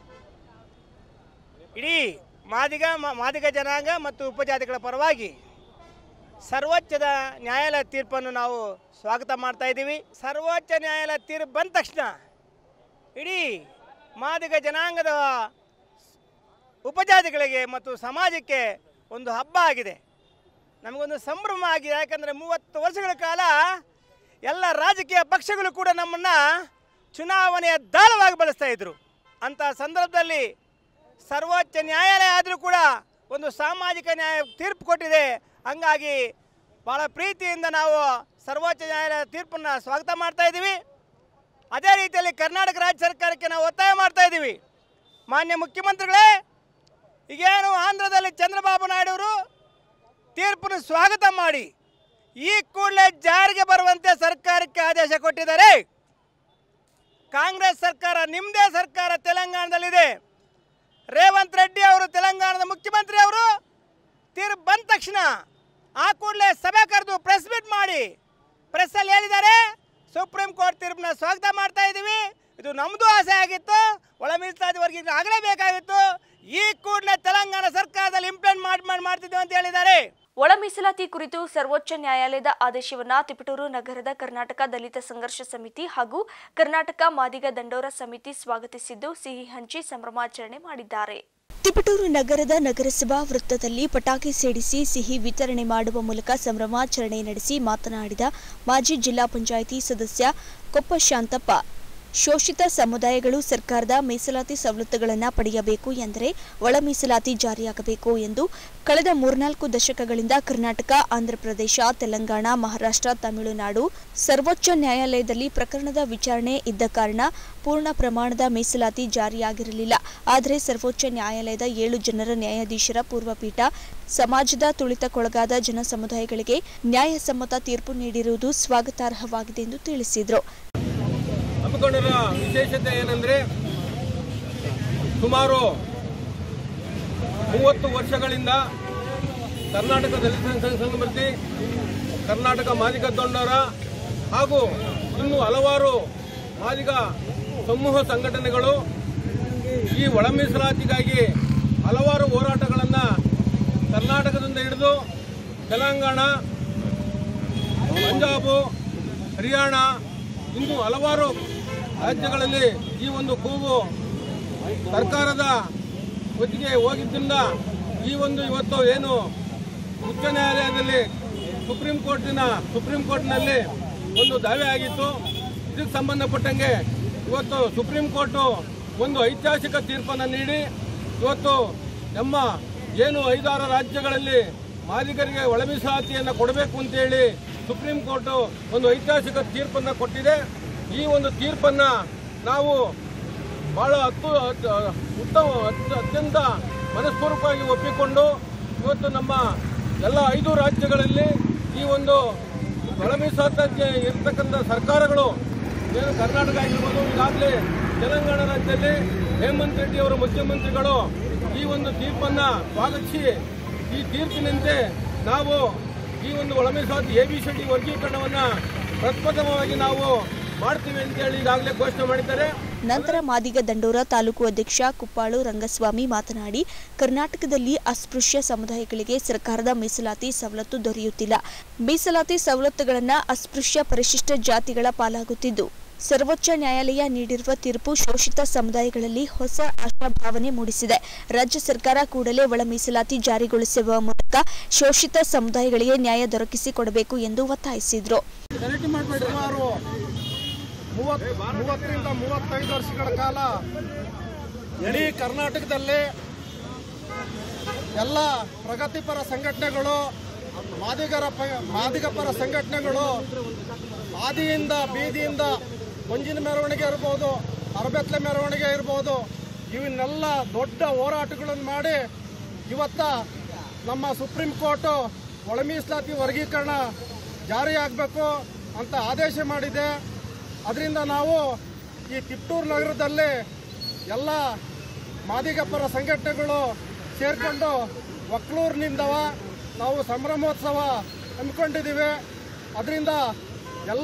ಇಡೀ ಮಾದಿಗ ಮ- ಮಾದಿಗ ಜನಾಂಗ ಮತ್ತು ಉಪಜಾತಿಗಳ ಪರವಾಗಿ ಸರ್ವೋಚ್ಚದ ನ್ಯಾಯಾಲಯ ತೀರ್ಪನ್ನು ನಾವು ಸ್ವಾಗತ ಮಾಡ್ತಾ ಇದ್ದೀವಿ ಸರ್ವೋಚ್ಚ ನ್ಯಾಯಾಲಯ ತೀರ್ಪು ಬಂದ ತಕ್ಷಣ ಇಡೀ ಮಾದಿಗ ಜನಾಂಗದ ಉಪಜಾತಿಗಳಿಗೆ ಮತ್ತು ಸಮಾಜಕ್ಕೆ ಒಂದು ಹಬ್ಬ ಆಗಿದೆ ನಮಗೊಂದು ಸಂಭ್ರಮ ಆಗಿದೆ ಯಾಕಂದರೆ ಮೂವತ್ತು ವರ್ಷಗಳ ಕಾಲ ಎಲ್ಲ ರಾಜಕೀಯ ಪಕ್ಷಗಳು ಕೂಡ ನಮ್ಮನ್ನು ಚುನಾವಣೆಯ ದಾಳವಾಗಿ ಬಳಸ್ತಾ ಇದ್ರು ಅಂಥ ಸಂದರ್ಭದಲ್ಲಿ ಸರ್ವೋಚ್ಚ ನ್ಯಾಯಾಲಯ ಆದರೂ ಕೂಡ ಒಂದು ಸಾಮಾಜಿಕ ನ್ಯಾಯ ತೀರ್ಪು ಕೊಟ್ಟಿದೆ ಹಂಗಾಗಿ ಭಾಳ ಪ್ರೀತಿಯಿಂದ ನಾವು ಸರ್ವೋಚ್ಚ ನ್ಯಾಯಾಲಯ ತೀರ್ಪನ್ನು ಸ್ವಾಗತ ಮಾಡ್ತಾ ಇದ್ದೀವಿ ಅದೇ ರೀತಿಯಲ್ಲಿ ಕರ್ನಾಟಕ ರಾಜ್ಯ ಸರ್ಕಾರಕ್ಕೆ ನಾವು ಒತ್ತಾಯ ಮಾಡ್ತಾ ಇದ್ದೀವಿ ಮಾನ್ಯ ಮುಖ್ಯಮಂತ್ರಿಗಳೇ ಈಗೇನು ಆಂಧ್ರದಲ್ಲಿ ಚಂದ್ರಬಾಬು ನಾಯ್ಡು ಅವರು ತೀರ್ಪನ್ನು ಸ್ವಾಗತ ಮಾಡಿ ಈ ಕೂಡಲೇ ಜಾರಿಗೆ ಬರುವಂತೆ ಸರ್ಕಾರಕ್ಕೆ ಆದೇಶ ಕೊಟ್ಟಿದ್ದಾರೆ ಕಾಂಗ್ರೆಸ್ ಸರ್ಕಾರ ನಿಮ್ಮದೇ ಸರ್ಕಾರ ತೆಲಂಗಾಣದಲ್ಲಿದೆ ರೇವಂತ್ ರೆಡ್ಡಿ ಅವರು ತೆಲಂಗಾಣದ ಮುಖ್ಯಮಂತ್ರಿ ಅವರು ತೀರ್ಪು ಬಂದ ತಕ್ಷಣ ಆ ಕೂಡಲೇ ಸಭೆ ಕರೆದು ಪ್ರೆಸ್ ಮೀಟ್ ಮಾಡಿ ಪ್ರೆಸ್ಸಲ್ಲಿ ಹೇಳಿದ್ದಾರೆ ಸುಪ್ರೀಂ ಕೋರ್ಟ್ ತೀರ್ಪನ್ನ ಸ್ವಾಗತ ಮಾಡ್ತಾ ಇದ್ದೀವಿ ಇದು ನಮ್ಮದು ಆಸೆ ಆಗಿತ್ತು ಒಳ ಮೀಸಲಾತಿ ವರ್ಗೀಕರಣ ಆಗಲೇಬೇಕಾಗಿತ್ತು ಈ ಕೂಡಲೇ ತೆಲಂಗಾಣ ಸರ್ಕಾರದಲ್ಲಿ ಇಂಪ್ಲಿಮೆಂಟ್ ಮಾಡಿ ಮಾಡಿ ಮಾಡ್ತಿದ್ದೇವೆ ಅಂತ ಹೇಳಿದ್ದಾರೆ ಒಳ ಮೀಸಲಾತಿ ಕುರಿತು ಸರ್ವೋಚ್ಚ ನ್ಯಾಯಾಲಯದ ಆದೇಶವನ್ನ ತಿಪಟೂರು ನಗರದ ಕರ್ನಾಟಕ ದಲಿತ ಸಂಘರ್ಷ ಸಮಿತಿ ಹಾಗೂ ಕರ್ನಾಟಕ ಮಾದಿಗ ದಂಡೋರ ಸಮಿತಿ ಸ್ವಾಗತಿಸಿದ್ದು ಸಿಹಿ ಹಂಚಿ ಸಂಭ್ರಮಾಚರಣೆ ಮಾಡಿದ್ದಾರೆ ತಿಪಟೂರು ನಗರದ ನಗರಸಭಾ ವೃತ್ತದಲ್ಲಿ ಪಟಾಕಿ ಸಿಡಿಸಿ ಸಿಹಿ ವಿತರಣೆ ಮಾಡುವ ಮೂಲಕ ಸಂಭ್ರಮಾಚರಣೆ ನಡೆಸಿ ಮಾತನಾಡಿದ ಮಾಜಿ ಜಿಲ್ಲಾ ಪಂಚಾಯಿತಿ ಸದಸ್ಯ ಕೊಪ್ಪ ಶಾಂತಪ್ಪ ಶೋಷಿತ ಸಮುದಾಯಗಳು ಸರ್ಕಾರದ ಮೀಸಲಾತಿ ಸವಲತ್ತುಗಳನ್ನು ಪಡೆಯಬೇಕು ಎಂದರೆ ಒಳ ಮೀಸಲಾತಿ ಜಾರಿಯಾಗಬೇಕು ಎಂದು ಕಳೆದ ಮೂರ್ನಾಲ್ಕು ದಶಕಗಳಿಂದ ಕರ್ನಾಟಕ ಆಂಧ್ರಪ್ರದೇಶ ತೆಲಂಗಾಣ ಮಹಾರಾಷ್ಟ್ರ ತಮಿಳುನಾಡು ಸರ್ವೋಚ್ಚ ನ್ಯಾಯಾಲಯದಲ್ಲಿ ಪ್ರಕರಣದ ವಿಚಾರಣೆ ಇದ್ದ ಕಾರಣ ಪೂರ್ಣ ಪ್ರಮಾಣದ ಮೀಸಲಾತಿ ಜಾರಿಯಾಗಿರಲಿಲ್ಲ ಆದರೆ ಸರ್ವೋಚ್ಚ ನ್ಯಾಯಾಲಯದ ಏಳು ಜನರ ನ್ಯಾಯಾಧೀಶರ ಪೂರ್ವಪೀಠ ಸಮಾಜದ ತುಳಿತಕ್ಕೊಳಗಾದ ಜನ ಸಮುದಾಯಗಳಿಗೆ ನ್ಯಾಯಸಮ್ಮತ ತೀರ್ಪು ನೀಡಿರುವುದು ಸ್ವಾಗತಾರ್ಹವಾಗಿದೆ ಎಂದು ತಿಳಿಸಿದರು ಹಮ್ಮಿಕೊಂಡಿರೋ ವಿಶೇಷತೆ ಏನಂದರೆ ಸುಮಾರು ಮೂವತ್ತು ವರ್ಷಗಳಿಂದ ಕರ್ನಾಟಕ ದಲಿತ ಸಂಘ ಸಂಘಮರ್ತಿ ಕರ್ನಾಟಕ ಮಾದಿಗ ದೊಂಡರ ಹಾಗೂ ಇನ್ನೂ ಹಲವಾರು ಮಾದಿಗ ಸಮೂಹ ಸಂಘಟನೆಗಳು ಈ ಒಳ ಮೀಸಲಾತಿಗಾಗಿ ಹಲವಾರು ಹೋರಾಟಗಳನ್ನು ಕರ್ನಾಟಕದಿಂದ ಹಿಡಿದು ತೆಲಂಗಾಣ ಪಂಜಾಬು ಹರಿಯಾಣ ಇನ್ನು ಹಲವಾರು ರಾಜ್ಯಗಳಲ್ಲಿ ಈ ಒಂದು ಕೂಗು ಸರ್ಕಾರದ ಒತ್ತಿಗೆ ಹೋಗಿದ್ದರಿಂದ ಈ ಒಂದು ಇವತ್ತು ಏನು ಉಚ್ಚ ನ್ಯಾಯಾಲಯದಲ್ಲಿ ಸುಪ್ರೀಂ ಕೋರ್ಟಿನ ಸುಪ್ರೀಂ ಕೋರ್ಟ್ನಲ್ಲಿ ಒಂದು ದಾವೆ ಆಗಿತ್ತು ಇದಕ್ಕೆ ಸಂಬಂಧಪಟ್ಟಂಗೆ ಇವತ್ತು ಸುಪ್ರೀಂ ಕೋರ್ಟು ಒಂದು ಐತಿಹಾಸಿಕ ತೀರ್ಪನ್ನು ನೀಡಿ ಇವತ್ತು ನಮ್ಮ ಏನು ಐದಾರು ರಾಜ್ಯಗಳಲ್ಲಿ ಮಾಲೀಕರಿಗೆ ಒಳ ಮೀಸಲಾತಿಯನ್ನು ಕೊಡಬೇಕು ಅಂತೇಳಿ ಸುಪ್ರೀಂ ಕೋರ್ಟು ಒಂದು ಐತಿಹಾಸಿಕ ತೀರ್ಪನ್ನು ಕೊಟ್ಟಿದೆ ಈ ಒಂದು ತೀರ್ಪನ್ನು ನಾವು ಬಹಳ ಹತ್ತು ಹತ್ತು- ಉತ್ತಮ ಅತ್ಯ- ಅತ್ಯಂತ ಮನಸ್ಪೂರ್ವಕವಾಗಿ ಒಪ್ಪಿಕೊಂಡು ಇವತ್ತು ನಮ್ಮ ಎಲ್ಲ ಐದು ರಾಜ್ಯಗಳಲ್ಲಿ ಈ ಒಂದು ಒಳ ಮೀಸಲಾತಿಗೆ ಇರ್ತಕ್ಕಂಥ ಸರ್ಕಾರಗಳು ಏನು ಕರ್ನಾಟಕ ಆಗಿರ್ಬೋದು ಈಗಾಗಲೇ ತೆಲಂಗಾಣ ರಾಜ್ಯದಲ್ಲಿ ಹೇಮಂತ್ ರೆಡ್ಡಿ ಅವರು ಮುಖ್ಯಮಂತ್ರಿಗಳು ಈ ಒಂದು ತೀರ್ಪನ್ನು ಸ್ವಾಗತಿಸಿ ಈ ತೀರ್ಪಿನಂತೆ ನಾವು ಈ ಒಂದು ಒಳ ಮೀಸಲಾತಿ ಎ ಬಿ ಸಿ ಡಿ ವರ್ಗೀಕರಣವನ್ನು ಪ್ರಪ್ರಥಮವಾಗಿ ನಾವು ಮಾಡ್ತೀವಿ ಅಂತೇಳಿ ಈಗಾಗಲೇ ಘೋಷಣೆ ಮಾಡಿದ್ದಾರೆ ನಂತರ ಮಾದಿಗ ದಂಡೋರ ತಾಲೂಕು ಅಧ್ಯಕ್ಷ ಕುಪ್ಪಾಳು ರಂಗಸ್ವಾಮಿ ಮಾತನಾಡಿ ಕರ್ನಾಟಕದಲ್ಲಿ ಅಸ್ಪೃಶ್ಯ ಸಮುದಾಯಗಳಿಗೆ ಸರ್ಕಾರದ ಮೀಸಲಾತಿ ಸವಲತ್ತು ದೊರೆಯುತ್ತಿಲ್ಲ ಮೀಸಲಾತಿ ಸವಲತ್ತುಗಳನ್ನು ಅಸ್ಪೃಶ್ಯ ಪರಿಶಿಷ್ಟ ಜಾತಿಗಳ ಪಾಲಾಗುತ್ತಿದ್ದು ಸರ್ವೋಚ್ಚ ನ್ಯಾಯಾಲಯ ನೀಡಿರುವ ತೀರ್ಪು ಶೋಷಿತ ಸಮುದಾಯಗಳಲ್ಲಿ ಹೊಸ ಆಶಾಭಾವನೆ ಮೂಡಿಸಿದೆ ರಾಜ್ಯ ಸರ್ಕಾರ ಕೂಡಲೇ ಒಳ ಮೀಸಲಾತಿ ಜಾರಿಗೊಳಿಸುವ ಮೂಲಕ ಶೋಷಿತ ಸಮುದಾಯಗಳಿಗೆ ನ್ಯಾಯ ದೊರಕಿಸಿಕೊಡಬೇಕು ಎಂದು ಒತ್ತಾಯಿಸಿದರು ಸುಮಾರು ಮೂವತ್ ಮೂವತ್ತರಿಂದ ಮೂವತ್ತೈದು ವರ್ಷಗಳ ಕಾಲ ಇಡೀ ಕರ್ನಾಟಕದಲ್ಲಿ ಎಲ್ಲ ಪ್ರಗತಿಪರ ಸಂಘಟನೆಗಳು ಮಾದಿಗರ ಪ ಮಾದಿಗ ಪರ ಸಂಘಟನೆಗಳು ಆದಿಯಿಂದ ಬೀದಿಯಿಂದ ಮಂಜಿನ ಮೆರವಣಿಗೆ ಇರ್ಬೋದು ಅರಬೆತ್ಲೆ ಮೆರವಣಿಗೆ ಇರ್ಬೋದು ಇವನ್ನೆಲ್ಲ ದೊಡ್ಡ ಹೋರಾಟಗಳನ್ನು ಮಾಡಿ ಇವತ್ತ ನಮ್ಮ ಸುಪ್ರೀಂ ಕೋರ್ಟು ಒಳ ಮೀಸಲಾತಿ ವರ್ಗೀಕರಣ ಜಾರಿಯಾಗಬೇಕು ಅಂತ ಆದೇಶ ಮಾಡಿದೆ ಅದರಿಂದ ನಾವು ಈ ತಿಪ್ಟೂರು ನಗರದಲ್ಲಿ ಎಲ್ಲ ಮಾದಿಗ ಪರ ಸಂಘಟನೆಗಳು ಸೇರ್ಕೊಂಡು ಒಕ್ಲೂರಿನಿಂದವ ನಾವು ಸಂಭ್ರಮೋತ್ಸವ ಹಮ್ಮಿಕೊಂಡಿದ್ದೀವಿ ಅದರಿಂದ ಎಲ್ಲ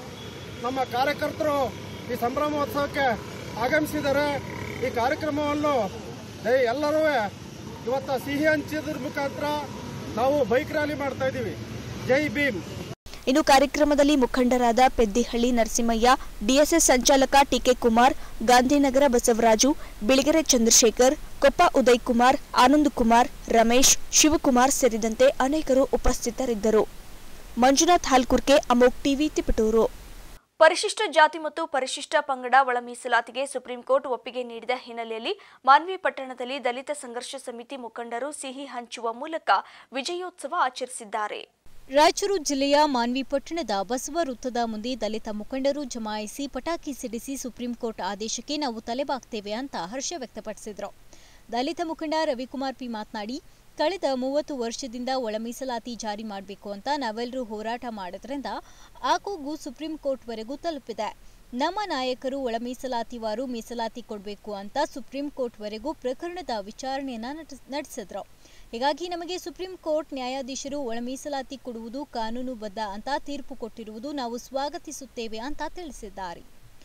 ನಮ್ಮ ಕಾರ್ಯಕರ್ತರು ಈ ಸಂಭ್ರಮೋತ್ಸವಕ್ಕೆ ಆಗಮಿಸಿದ್ದಾರೆ ಈ ಕಾರ್ಯಕ್ರಮವನ್ನು ದಯ ಎಲ್ಲರೂ ಇವತ್ತು ಸಿಹಿ ಹಂಚಿದ್ರ ಮುಖಾಂತರ ನಾವು ಬೈಕ್ ರ್ಯಾಲಿ ಮಾಡ್ತಾ ಇದ್ದೀವಿ ಜೈ ಭೀಮ್ ಇನ್ನು ಕಾರ್ಯಕ್ರಮದಲ್ಲಿ ಮುಖಂಡರಾದ ಪೆದ್ದಿಹಳ್ಳಿ ನರಸಿಂಹಯ್ಯ ಡಿಎಸ್ಎಸ್ ಸಂಚಾಲಕ ಟಿಕೆ ಕುಮಾರ್ ಗಾಂಧಿನಗರ ಬಸವರಾಜು ಬಿಳಿಗೆರೆ ಚಂದ್ರಶೇಖರ್ ಕೊಪ್ಪ ಉದಯ್ ಕುಮಾರ್ ಆನಂದ್ ಕುಮಾರ್ ರಮೇಶ್ ಶಿವಕುಮಾರ್ ಸೇರಿದಂತೆ ಅನೇಕರು ಉಪಸ್ಥಿತರಿದ್ದರು ಮಂಜುನಾಥ್ ಹಾಲ್ಕುರ್ಕೆ ಅಮೋಕ್ ಟಿವಿ ತಿಪಟೂರು ಪರಿಶಿಷ್ಟ ಜಾತಿ ಮತ್ತು ಪರಿಶಿಷ್ಟ ಪಂಗಡ ಒಳ ಮೀಸಲಾತಿಗೆ ಸುಪ್ರೀಂ ಕೋರ್ಟ್ ಒಪ್ಪಿಗೆ ನೀಡಿದ ಹಿನ್ನೆಲೆಯಲ್ಲಿ ಮಾನ್ವಿ ಪಟ್ಟಣದಲ್ಲಿ ದಲಿತ ಸಂಘರ್ಷ ಸಮಿತಿ ಮುಖಂಡರು ಸಿಹಿ ಹಂಚುವ ಮೂಲಕ ವಿಜಯೋತ್ಸವ ಆಚರಿಸಿದ್ದಾರೆ ರಾಯಚೂರು ಜಿಲ್ಲೆಯ ಮಾನ್ವಿ ಪಟ್ಟಣದ ಬಸವ ವೃತ್ತದ ಮುಂದೆ ದಲಿತ ಮುಖಂಡರು ಜಮಾಯಿಸಿ ಪಟಾಕಿ ಸಿಡಿಸಿ ಸುಪ್ರೀಂ ಕೋರ್ಟ್ ಆದೇಶಕ್ಕೆ ನಾವು ತಲೆಬಾಗ್ತೇವೆ ಅಂತ ಹರ್ಷ ವ್ಯಕ್ತಪಡಿಸಿದರು ದಲಿತ ಮುಖಂಡ ರವಿಕುಮಾರ್ ಪಿ ಮಾತನಾಡಿ ಕಳೆದ ಮೂವತ್ತು ವರ್ಷದಿಂದ ಒಳ ಮೀಸಲಾತಿ ಜಾರಿ ಮಾಡಬೇಕು ಅಂತ ನಾವೆಲ್ಲರೂ ಹೋರಾಟ ಮಾಡೋದ್ರಿಂದ ಆ ಕೂಗು ಸುಪ್ರೀಂ ಕೋರ್ಟ್ವರೆಗೂ ತಲುಪಿದೆ ನಮ್ಮ ನಾಯಕರು ಒಳ ಮೀಸಲಾತಿವಾರು ಮೀಸಲಾತಿ ಕೊಡಬೇಕು ಅಂತ ಸುಪ್ರೀಂ ಕೋರ್ಟ್ವರೆಗೂ ಪ್ರಕರಣದ ವಿಚಾರಣೆಯನ್ನ ನಡ್ಸ್- ನಡೆಸಿದ್ರು ಹೀಗಾಗಿ ನಮಗೆ ಸುಪ್ರೀಂ ಕೋರ್ಟ್ ನ್ಯಾಯಾಧೀಶರು ಒಳ ಮೀಸಲಾತಿ ಕೊಡುವುದು ಕಾನೂನುಬದ್ಧ ಅಂತ ತೀರ್ಪು ಕೊಟ್ಟಿರುವುದು ನಾವು ಸ್ವಾಗತಿಸುತ್ತೇವೆ ಅಂತ ತಿಳಿಸಿದ್ದಾರೆ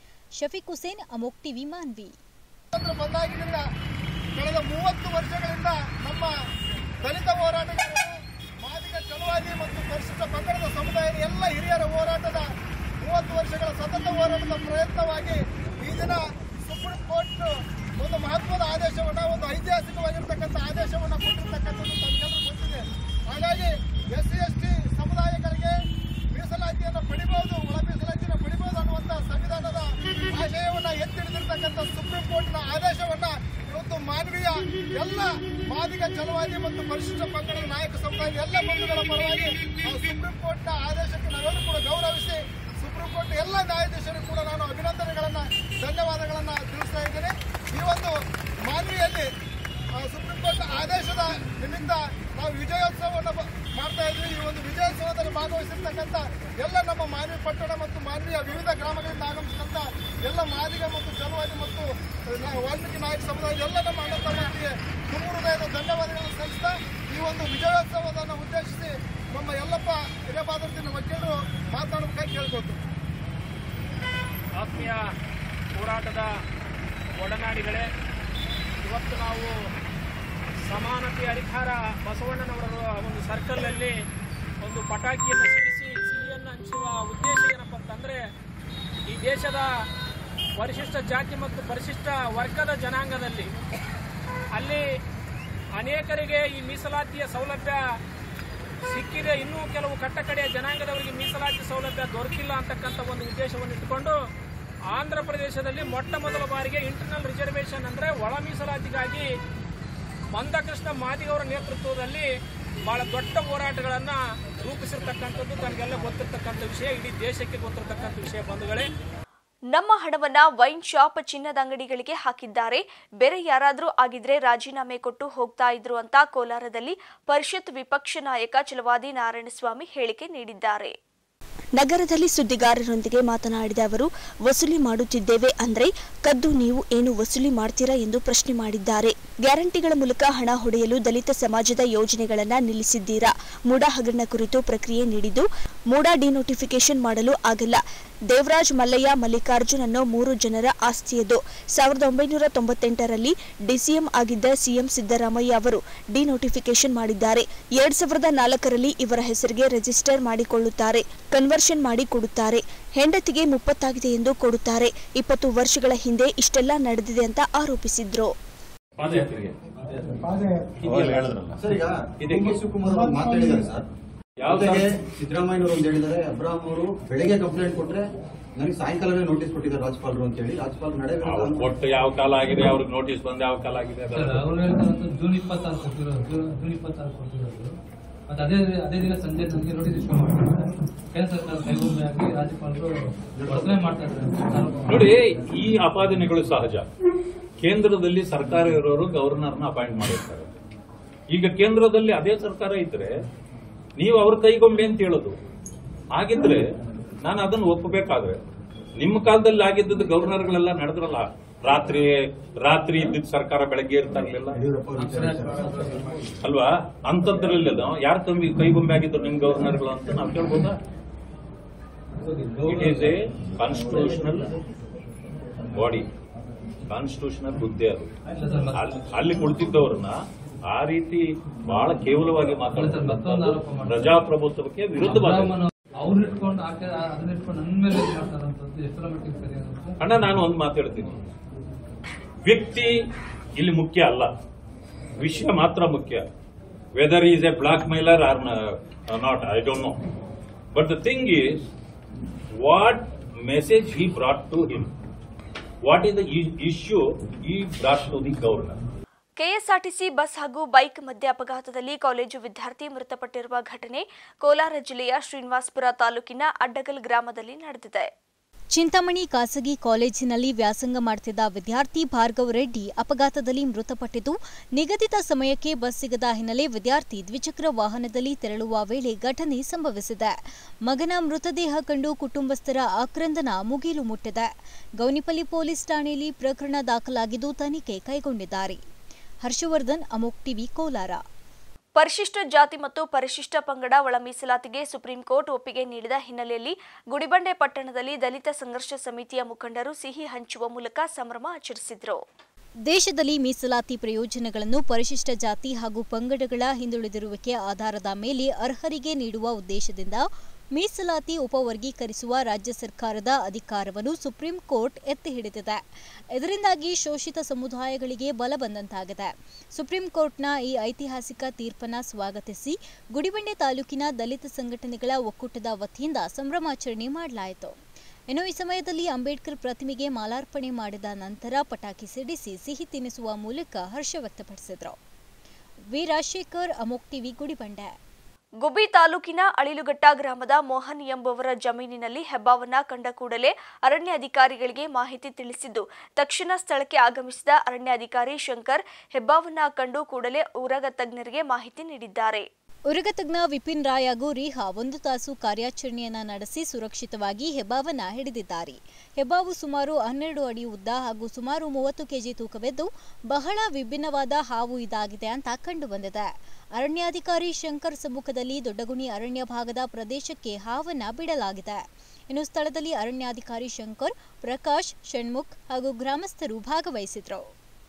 ಶಫೀಕ್ ಹುಸೇನ್ ಅಮೋಕ್ ಟಿವಿ ಮಾನ್ವಿ ಸ್ವಾತಂತ್ರ್ಯ ಬಂದಾಗಿನಿಂದ ಕಳೆದ ಮೂವತ್ತು ವರ್ಷಗಳಿಂದ ನಮ್ಮ ದಲಿತ ಹೋರಾಟಗಾರರು ಮಾದಿಗ ಚಲುವಾದಿ ಮತ್ತು ಪರಿಶಿಷ್ಟ ಪಂಗಡದ ಸಮುದಾಯದ ಎಲ್ಲ ಹಿರಿಯರ ಹೋರಾಟದ ಮೂವತ್ತು ವರ್ಷಗಳ ಸತತ ಹೋರಾಟದ ಪ್ರಯತ್ನವಾಗಿ ಈ ದಿನ ಸುಪ್ರೀಂ ಕೋರ್ಟ್ ಒಂದು ಮಹತ್ವದ ಆದೇಶವನ್ನು ಒಂದು ಐತಿಹಾಸಿಕವಾಗಿರ್ತಕ್ಕಂಥ ಆದೇಶವನ್ನು ಕೊಟ್ಟಿರ್ತಕ್ಕಂಥದ್ದು ತಮಗೆಲ್ಲರೂ ಗೊತ್ತಿದೆ ಹಾಗಾಗಿ ಎಸ್ ಸಿ ಎಸ್ ಟಿ ಸಮುದಾಯಗಳಿಗೆ ಮೀಸಲಾತಿಯನ್ನು ಪಡಿಬಹುದು ಒಳ ಮೀಸಲಾತಿಯನ್ನು ಪಡಿಬಹುದು ಅನ್ನುವಂಥ ಸಂವಿಧಾನದ ಆಶಯವನ್ನ ಎತ್ತಿ ಹಿಡಿದಿರ್ತಕ್ಕಂಥ ಸುಪ್ರೀಂ ಕೋರ್ಟ್ನ ಆದೇಶವನ್ನ ಇವತ್ತು ಮಾನವೀಯ ಎಲ್ಲ ಮಾದಿಗ ಚಲವಾದಿ ಮತ್ತು ಪರಿಶಿಷ್ಟ ಪಂಗಡದ ನಾಯಕ ಸಮುದಾಯದ ಎಲ್ಲ ಬಂಧುಗಳ ಪರವಾಗಿ ಆ ಸುಪ್ರೀಂ ಕೋರ್ಟ್ನ ಆದೇಶಕ್ಕೆ ನಾವೆಲ್ಲರೂ ಕೂಡ ಗೌರವಿಸಿ ಸುಪ್ರೀಂ ಕೋರ್ಟ್ ಎಲ್ಲ ನ್ಯಾಯಾಧೀಶರು ಕೂಡ ನಾನು ಅಭಿನಂದನೆಗಳನ್ನ ಧನ್ಯವಾದಗಳನ್ನ ತಿಳಿಸ್ತಾ ಇದ್ದೇನೆ ಈ ಒಂದು ಮಾನವಿಯಲ್ಲಿ ಆ, ಸುಪ್ರೀಂ ಕೋರ್ಟ್ ಆದೇಶದ ನಿಮಿತ್ತ ನಾವು ವಿಜಯೋತ್ಸವವನ್ನು ಬ- ಮಾಡ್ತಾ ಇದ್ವಿ ಈ ಒಂದು ವಿಜಯೋತ್ಸವದಲ್ಲಿ ಭಾಗವಹಿಸಿರ್ತಕ್ಕಂಥ ಎಲ್ಲ ನಮ್ಮ ಮಾನವಿ ಪಟ್ಟಣ ಮತ್ತು ಮಾನವೀಯ ವಿವಿಧ ಗ್ರಾಮಗಳಿಂದ ಆಗಮಿಸಿದಂಥ ಎಲ್ಲ ಮಾದಿಗ ಮತ್ತು ಚಲವಾದಿ ಮತ್ತು ನ- ವಾಲ್ಮೀಕಿ ನಾಯಕ ಸಮುದಾಯದ ಎಲ್ಲ ನಮ್ಮ ಅಣ್ಣ ತಮ್ಮಂದಿರಿಗೆ ತುಂಬ ಹೃದಯದ ಧನ್ಯವಾದಗಳನ್ನು ಸಲ್ಲಿಸ್ತಾ ಈ ಒಂದು ವಿಜಯೋತ್ಸವವನ್ನು ಉದ್ದೇಶಿಸಿ ನಮ್ಮ ಎಲ್ಲಪ್ಪ ಹಿರೇಬಾದರ್ತಿನ ವಕೀಲರು ಮಾತನಾಡಬೇಕಾಗಿ ಕೇಳ್ಕೊಳ್ತೀವಿ ಆತ್ಮೀಯ ಹೋರಾಟದ ಒಡನಾಡಿಗಳೇ ಇವತ್ತು ನಾವು ಸಮಾನತೆ ಅಧಿಕಾರ ಬಸವಣ್ಣನವರ ಒಂದು ಸರ್ಕಲ್ನಲ್ಲಿ ಒಂದು ಪಟಾಕಿಯನ್ನು ಸಿಡಿಸಿ ಸಿಹಿಯನ್ನು ಹಂಚುವ ಉದ್ದೇಶ ಏನಪ್ಪ ಅಂತಂದರೆ ಈ ದೇಶದ ಪರಿಶಿಷ್ಟ ಜಾತಿ ಮತ್ತು ಪರಿಶಿಷ್ಟ ವರ್ಗದ ಜನಾಂಗದಲ್ಲಿ ಅಲ್ಲಿ ಅನೇಕರಿಗೆ ಈ ಮೀಸಲಾತಿಯ ಸೌಲಭ್ಯ ಸಿಕ್ಕಿದೆ ಇನ್ನೂ ಕೆಲವು ಕಟ್ಟಕಡೆಯ ಜನಾಂಗದವರಿಗೆ ಮೀಸಲಾತಿ ಸೌಲಭ್ಯ ದೊರಕಿಲ್ಲ ಅಂತಕ್ಕಂಥ ಒಂದು ಉದ್ದೇಶವನ್ನು ಇಟ್ಟುಕೊಂಡು ಆಂಧ್ರ ಪ್ರದೇಶದಲ್ಲಿ ಮೊಟ್ಟ ಮೊದಲ ಬಾರಿಗೆ ಇಂಟರ್ನಲ್ ರಿಸರ್ವೇಷನ್ ಅಂದರೆ ಒಳ ಮೀಸಲಾತಿಗಾಗಿ ಮಂದಕೃಷ್ಣ ಮಾದಿಗವರ ನೇತೃತ್ವದಲ್ಲಿ ಬಹಳ ದೊಡ್ಡ ಹೋರಾಟಗಳನ್ನು ರೂಪಿಸಿರ್ತಕ್ಕಂಥದ್ದು ತಮಗೆಲ್ಲ ಗೊತ್ತಿರ್ತಕ್ಕಂಥ ವಿಷಯ ಇಡೀ ದೇಶಕ್ಕೆ ಗೊತ್ತಿರ್ತಕ್ಕಂಥ ವಿಷಯ ಬಂಧುಗಳೇ ನಮ್ಮ ಹಣವನ್ನ ವೈನ್ ಶಾಪ್ ಚಿನ್ನದ ಅಂಗಡಿಗಳಿಗೆ ಹಾಕಿದ್ದಾರೆ ಬೇರೆ ಯಾರಾದ್ರೂ ಆಗಿದ್ರೆ ರಾಜೀನಾಮೆ ಕೊಟ್ಟು ಹೋಗ್ತಾ ಇದ್ರು ಅಂತ ಕೋಲಾರದಲ್ಲಿ ಪರಿಷತ್ ವಿಪಕ್ಷ ನಾಯಕ ಚಲವಾದಿ ನಾರಾಯಣಸ್ವಾಮಿ ಹೇಳಿಕೆ ನೀಡಿದ್ದಾರೆ ನಗರದಲ್ಲಿ ಸುದ್ದಿಗಾರರೊಂದಿಗೆ ಮಾತನಾಡಿದ ಅವರು ವಸೂಲಿ ಮಾಡುತ್ತಿದ್ದೇವೆ ಅಂದ್ರೆ ಕದ್ದು ನೀವು ಏನು ವಸೂಲಿ ಮಾಡ್ತೀರಾ ಎಂದು ಪ್ರಶ್ನೆ ಮಾಡಿದ್ದಾರೆ ಗ್ಯಾರಂಟಿಗಳ ಮೂಲಕ ಹಣ ಹೊಡೆಯಲು ದಲಿತ ಸಮಾಜದ ಯೋಜನೆಗಳನ್ನ ನಿಲ್ಲಿಸಿದ್ದೀರಾ ಮೂಡ ಹಗರಣ ಕುರಿತು ಪ್ರಕ್ರಿಯೆ ನೀಡಿದ್ದು ಮೂಡ ಡಿನೋಟಿಫಿಕೇಶನ್ ಮಾಡಲು ಆಗಲ್ಲ ದೇವರಾಜ್ ಮಲ್ಲಯ್ಯ ಮಲ್ಲಿಕಾರ್ಜುನ್ ಅನ್ನೋ ಮೂರು ಜನರ ಆಸ್ತಿಯದು ಸಾವಿರದ ಒಂಬೈನೂರ ತೊಂಬತ್ತೆಂಟರಲ್ಲಿ ಡಿಸಿಎಂ ಆಗಿದ್ದ ಸಿಎಂ ಸಿದ್ದರಾಮಯ್ಯ ಅವರು ಡಿನೋಟಿಫಿಕೇಶನ್ ಮಾಡಿದ್ದಾರೆ ಎರಡ್ ಸಾವಿರದ ನಾಲ್ಕರಲ್ಲಿ ಇವರ ಹೆಸರಿಗೆ ರಿಜಿಸ್ಟರ್ ಮಾಡಿಕೊಳ್ಳುತ್ತಾರೆ ಕನ್ವರ್ಷನ್ ಮಾಡಿ ಕೊಡುತ್ತಾರೆ ಹೆಂಡತಿಗೆ ಮುಪ್ಪತ್ತಾಗಿದೆ ಎಂದು ಕೊಡುತ್ತಾರೆ ಇಪ್ಪತ್ತು ವರ್ಷಗಳ ಹಿಂದೆ ಇಷ್ಟೆಲ್ಲ ನಡೆದಿದೆ ಅಂತ ಆರೋಪಿಸಿದ್ರು ಸರ್ ಈಗ ಡಿ ಕೆ ಶಿವಕುಮಾರ್ ಅವರು ಮಾತಾಡಿದ್ದಾರೆ ಸರ್ ಜೊತೆಗೆ ಸಿದ್ದರಾಮಯ್ಯನವರು ಒಂದು ಹೇಳಿದ್ದಾರೆ ಅಬ್ರಾಹಂ ಅವರು ಬೆಳಗ್ಗೆ ಕಂಪ್ಲೇಂಟ್ ಕೊಟ್ರೆ ನನಗೆ ಸಾಯಂಕಾಲವೇ ನೋಟಿಸ್ ಕೊಟ್ಟಿದ್ದಾರೆ ರಾಜ್ಪಾಲರು ಅಂತ ಹೇಳಿ ರಾಜ್ಪಾಲ್ ನಡೆ ಅವ್ರು ಕೊಟ್ಟು ಯಾವ ಕಾಲ ಆಗಿದೆ ಅವ್ರಿಗೆ ನೋಟಿಸ್ ಬಂದು ಯಾವ ಕಾಲ ಆಗಿದೆ ಅದು- ಸರ್ ಅವ್ರು ಹೇಳ್ತಾರಂತ ಜೂನ್ ಇಪ್ಪತ್ತಾರು ಕೊಟ್ಟಿರೋದು ಜೂನ್- ಜೂನ್ ಇಪ್ಪತ್ತಾರು ಕೊಟ್ಟಿರೋದು ಮತ್ತೆ ಅದೇ ಅದೇ ದಿನ ಸಂಜೆ ನನಗೆ ನೋಟಿಸ್ ಇಶ್ಯೂ ಮಾಡ್ತಾರೆ ಕೇಂದ್ರ ಸರ್ಕಾರ ಕೈಗೊಂಬೆ ಆಗಿ ರಾಜ್ಯಪಾಲರು ವರ್ತನೆ ಮಾಡ್ತಾ ಇದ್ದಾರೆ ಅಂತ ಆರೋಪ ಮಾಡ್ತಾರೆ. ನೋಡಿ ಈ ಅಪಾದನೆಗಳು ಸಹಜ ಕೇಂದ್ರದಲ್ಲಿ ಸರ್ಕಾರ ಇರೋರು ಗವರ್ನರ್ನ ಅಪಾಯಿಂಟ್ ಮಾಡಿರ್ತಾರೆ ಈಗ ಕೇಂದ್ರದಲ್ಲಿ ಅದೇ ಸರ್ಕಾರ ಇದ್ರೆ ನೀವು ಅವ್ರ ಕೈಗೊಂಬೆ ಅಂತ ಹೇಳೋದು ಹಾಗಿದ್ರೆ ನಾನು ಅದನ್ನು ಒಪ್ಪಬೇಕಾದ್ರೆ ನಿಮ್ಮ ಕಾಲದಲ್ಲಿ ಆಗಿದ್ದದ್ದು ಗವರ್ನರ್ಗಳೆಲ್ಲ ನಡೆದ್ರಲ್ಲ ರಾತ್ರಿ ರಾತ್ರಿ ಇದ್ದಿದ್ದ ಸರ್ಕಾರ ಬೆಳಗ್ಗೆ ಇರ್ತಾ ಇರ್ಲಿಲ್ಲ ಅಲ್ವಾ ಅಂತದ್ರಲ್ಲಿ ಯಾರು ಕಮ್ಮಿ ಕೈಗೊಂಬೆ ಆಗಿದ್ರು ನಿಮ್ ಗವರ್ನರ್ಗಳು ಅಂತ ನಾವು ಕೇಳ್ಬೋದಾ it is a constitutional body constitutional ಹುದ್ದೆ ಅದು ಅಲ್ಲಿ- ಅಲ್ಲಿ ಕುಳಿತಿದ್ದವ್ರನ್ನ ಆ ರೀತಿ ಬಹಳ ಕೇವಲವಾಗಿ ಮಾತಾಡ್ತಾರೆ ಪ್ರಜಾಪ್ರಭುತ್ವಕ್ಕೆ ವಿರುದ್ಧವಾಗಿ ಅಬ್ರಾಹ್ಮನ್ ಅವ್ರು ಇಟ್ಕೊಂಡು ಆಕೆ ಅದನ್ನ ಇಟ್ಕೊಂಡು ನನ್ನ ಮೇಲೆ ಇದು ಮಾಡ್ತಾರಂತದ್ದು ಎಷ್ಟರ ಮಟ್ಟಿಗೆ ಸರಿ ಅನ್ನೋದು ಅಣ್ಣ ನಾನು ಒಂದು ಮಾತಾಡ್ತೀನಿ ವ್ಯಕ್ತಿ ಇಲ್ಲಿ ಮುಖ್ಯ ಅಲ್ಲ ವಿಷಯ ಮಾತ್ರ ಮುಖ್ಯ whether is a blackmailer or not I don't know but the thing is what message he brought to him what is the issue he brought to the governor KSRTC bus ಹಾಗೂ bike ಮಧ್ಯೆ ಅಪಘಾತದಲ್ಲಿ college ವಿದ್ಯಾರ್ಥಿ ಮೃತಪಟ್ಟಿರುವ ಘಟನೆ ಕೋಲಾರ ಜಿಲ್ಲೆಯ ಶ್ರೀನಿವಾಸಪುರ ತಾಲೂಕಿನ ಅಡ್ಡಗಲ್ ಗ್ರಾಮದಲ್ಲಿ ನಡೆದಿದೆ ಚಿಂತಾಮಣಿ ಖಾಸಗಿ ಕಾಲೇಜಿನಲ್ಲಿ ವ್ಯಾಸಂಗ ಮಾಡುತ್ತಿದ್ದ ವಿದ್ಯಾರ್ಥಿ ಭಾರ್ಗವ್ ರೆಡ್ಡಿ ಅಪಘಾತದಲ್ಲಿ ಮೃತಪಟ್ಟಿದ್ದು ನಿಗದಿತ ಸಮಯಕ್ಕೆ ಬಸ್ ಸಿಗದ ಹಿನ್ನೆಲೆ ವಿದ್ಯಾರ್ಥಿ ದ್ವಿಚಕ್ರ ವಾಹನದಲ್ಲಿ ತೆರಳುವ ವೇಳೆ ಘಟನೆ ಸಂಭವಿಸಿದೆ ಮಗನ ಮೃತದೇಹ ಕಂಡು ಕುಟುಂಬಸ್ಥರ ಆಕ್ರಂದನ ಮುಗಿಲು ಮುಟ್ಟಿದೆ ಗೌನಿಪಲ್ಲಿ ಪೊಲೀಸ್ ಠಾಣೆಯಲ್ಲಿ ಪ್ರಕರಣ ದಾಖಲಾಗಿದ್ದು ತನಿಖೆ ಕೈಗೊಂಡಿದ್ದಾರೆ ಹರ್ಷವರ್ಧನ್ ಅಮೋಕ್ ಟಿವಿ ಕೋಲಾರ ಪರಿಶಿಷ್ಟ ಜಾತಿ ಮತ್ತು ಪರಿಶಿಷ್ಟ ಪಂಗಡ ಒಳ ಮೀಸಲಾತಿಗೆ ಸುಪ್ರೀಂ ಕೋರ್ಟ್ ಒಪ್ಪಿಗೆ ನೀಡಿದ ಹಿನ್ನೆಲೆಯಲ್ಲಿ ಗುಡಿಬಂಡೆ ಪಟ್ಟಣದಲ್ಲಿ ದಲಿತ ಸಂಘರ್ಷ ಸಮಿತಿಯ ಮುಖಂಡರು ಸಿಹಿ ಹಂಚುವ ಮೂಲಕ ಸಂಭ್ರಮ ಆಚರಿಸಿದರು ದೇಶದಲ್ಲಿ ಮೀಸಲಾತಿ ಪ್ರಯೋಜನಗಳನ್ನು ಪರಿಶಿಷ್ಟ ಜಾತಿ ಹಾಗೂ ಪಂಗಡಗಳ ಹಿಂದುಳಿದಿರುವಿಕೆ ಆಧಾರದ ಮೇಲೆ ಅರ್ಹರಿಗೆ ನೀಡುವ ಉದ್ದೇಶದಿಂದ ಮೀಸಲಾತಿ ಉಪವರ್ಗೀಕರಿಸುವ ರಾಜ್ಯ ಸರ್ಕಾರದ ಅಧಿಕಾರವನ್ನು ಸುಪ್ರೀಂ ಕೋರ್ಟ್ ಎತ್ತಿ ಹಿಡಿದಿದೆ ಇದರಿಂದಾಗಿ ಶೋಷಿತ ಸಮುದಾಯಗಳಿಗೆ ಬಲ ಬಂದಂತಾಗಿದೆ ಸುಪ್ರೀಂ ಕೋರ್ಟ್ನ ಈ ಐತಿಹಾಸಿಕ ತೀರ್ಪನ್ನ ಸ್ವಾಗತಿಸಿ ಗುಡಿಬಂಡೆ ತಾಲೂಕಿನ ದಲಿತ ಸಂಘಟನೆಗಳ ಒಕ್ಕೂಟದ ವತಿಯಿಂದ ಸಂಭ್ರಮಾಚರಣೆ ಮಾಡಲಾಯಿತು ಇನ್ನು ಈ ಸಮಯದಲ್ಲಿ ಅಂಬೇಡ್ಕರ್ ಪ್ರತಿಮೆಗೆ ಮಾಲಾರ್ಪಣೆ ಮಾಡಿದ ನಂತರ ಪಟಾಕಿ ಸಿಡಿಸಿ ಸಿಹಿ ತಿನ್ನಿಸುವ ಮೂಲಕ ಹರ್ಷ ವ್ಯಕ್ತಪಡಿಸಿದರು ವಿ ರಾಜಶೇಖರ್ ಅಮೋಕ್ ಟಿವಿ ಗುಡಿಬಂಡೆ ಗುಬ್ಬಿ ತಾಲೂಕಿನ ಅಳಿಲುಘಟ್ಟ ಗ್ರಾಮದ ಮೋಹನ್ ಎಂಬುವರ ಜಮೀನಿನಲ್ಲಿ ಹೆಬ್ಬಾವನ್ನ ಕಂಡ ಕೂಡಲೇ ಅರಣ್ಯಾಧಿಕಾರಿಗಳಿಗೆ ಮಾಹಿತಿ ತಿಳಿಸಿದ್ದು ತಕ್ಷಣ ಸ್ಥಳಕ್ಕೆ ಆಗಮಿಸಿದ ಅರಣ್ಯಾಧಿಕಾರಿ ಶಂಕರ್ ಹೆಬ್ಬಾವನ್ನ ಕಂಡು ಕೂಡಲೇ ಉರಗ ತಜ್ಞರಿಗೆ ಮಾಹಿತಿ ನೀಡಿದ್ದಾರೆ ಉರಗತಜ್ಞ ವಿಪಿನ್ ರಾಯ್ ಹಾಗೂ ರೀಹಾ ಒಂದು ತಾಸು ಕಾರ್ಯಾಚರಣೆಯನ್ನ ನಡೆಸಿ ಸುರಕ್ಷಿತವಾಗಿ ಹೆಬ್ಬಾವನ್ನ ಹಿಡಿದಿದ್ದಾರೆ ಹೆಬ್ಬಾವು ಸುಮಾರು ಹನ್ನೆರಡು ಅಡಿ ಉದ್ದ ಹಾಗೂ ಸುಮಾರು ಮೂವತ್ತು ಕೆಜಿ ತೂಕವಿದ್ದು ಬಹಳ ವಿಭಿನ್ನವಾದ ಹಾವು ಇದಾಗಿದೆ ಅಂತ ಕಂಡುಬಂದಿದೆ ಅರಣ್ಯಾಧಿಕಾರಿ ಶಂಕರ್ ಸಮ್ಮುಖದಲ್ಲಿ ದೊಡ್ಡಗುಣಿ ಅರಣ್ಯ ಭಾಗದ ಪ್ರದೇಶಕ್ಕೆ ಹಾವನ್ನ ಬಿಡಲಾಗಿದೆ ಇನ್ನು ಸ್ಥಳದಲ್ಲಿ ಅರಣ್ಯಾಧಿಕಾರಿ ಶಂಕರ್ ಪ್ರಕಾಶ್ ಷಣ್ಮುಖ್ ಹಾಗೂ ಗ್ರಾಮಸ್ಥರು ಭಾಗವಹಿಸಿದ್ರು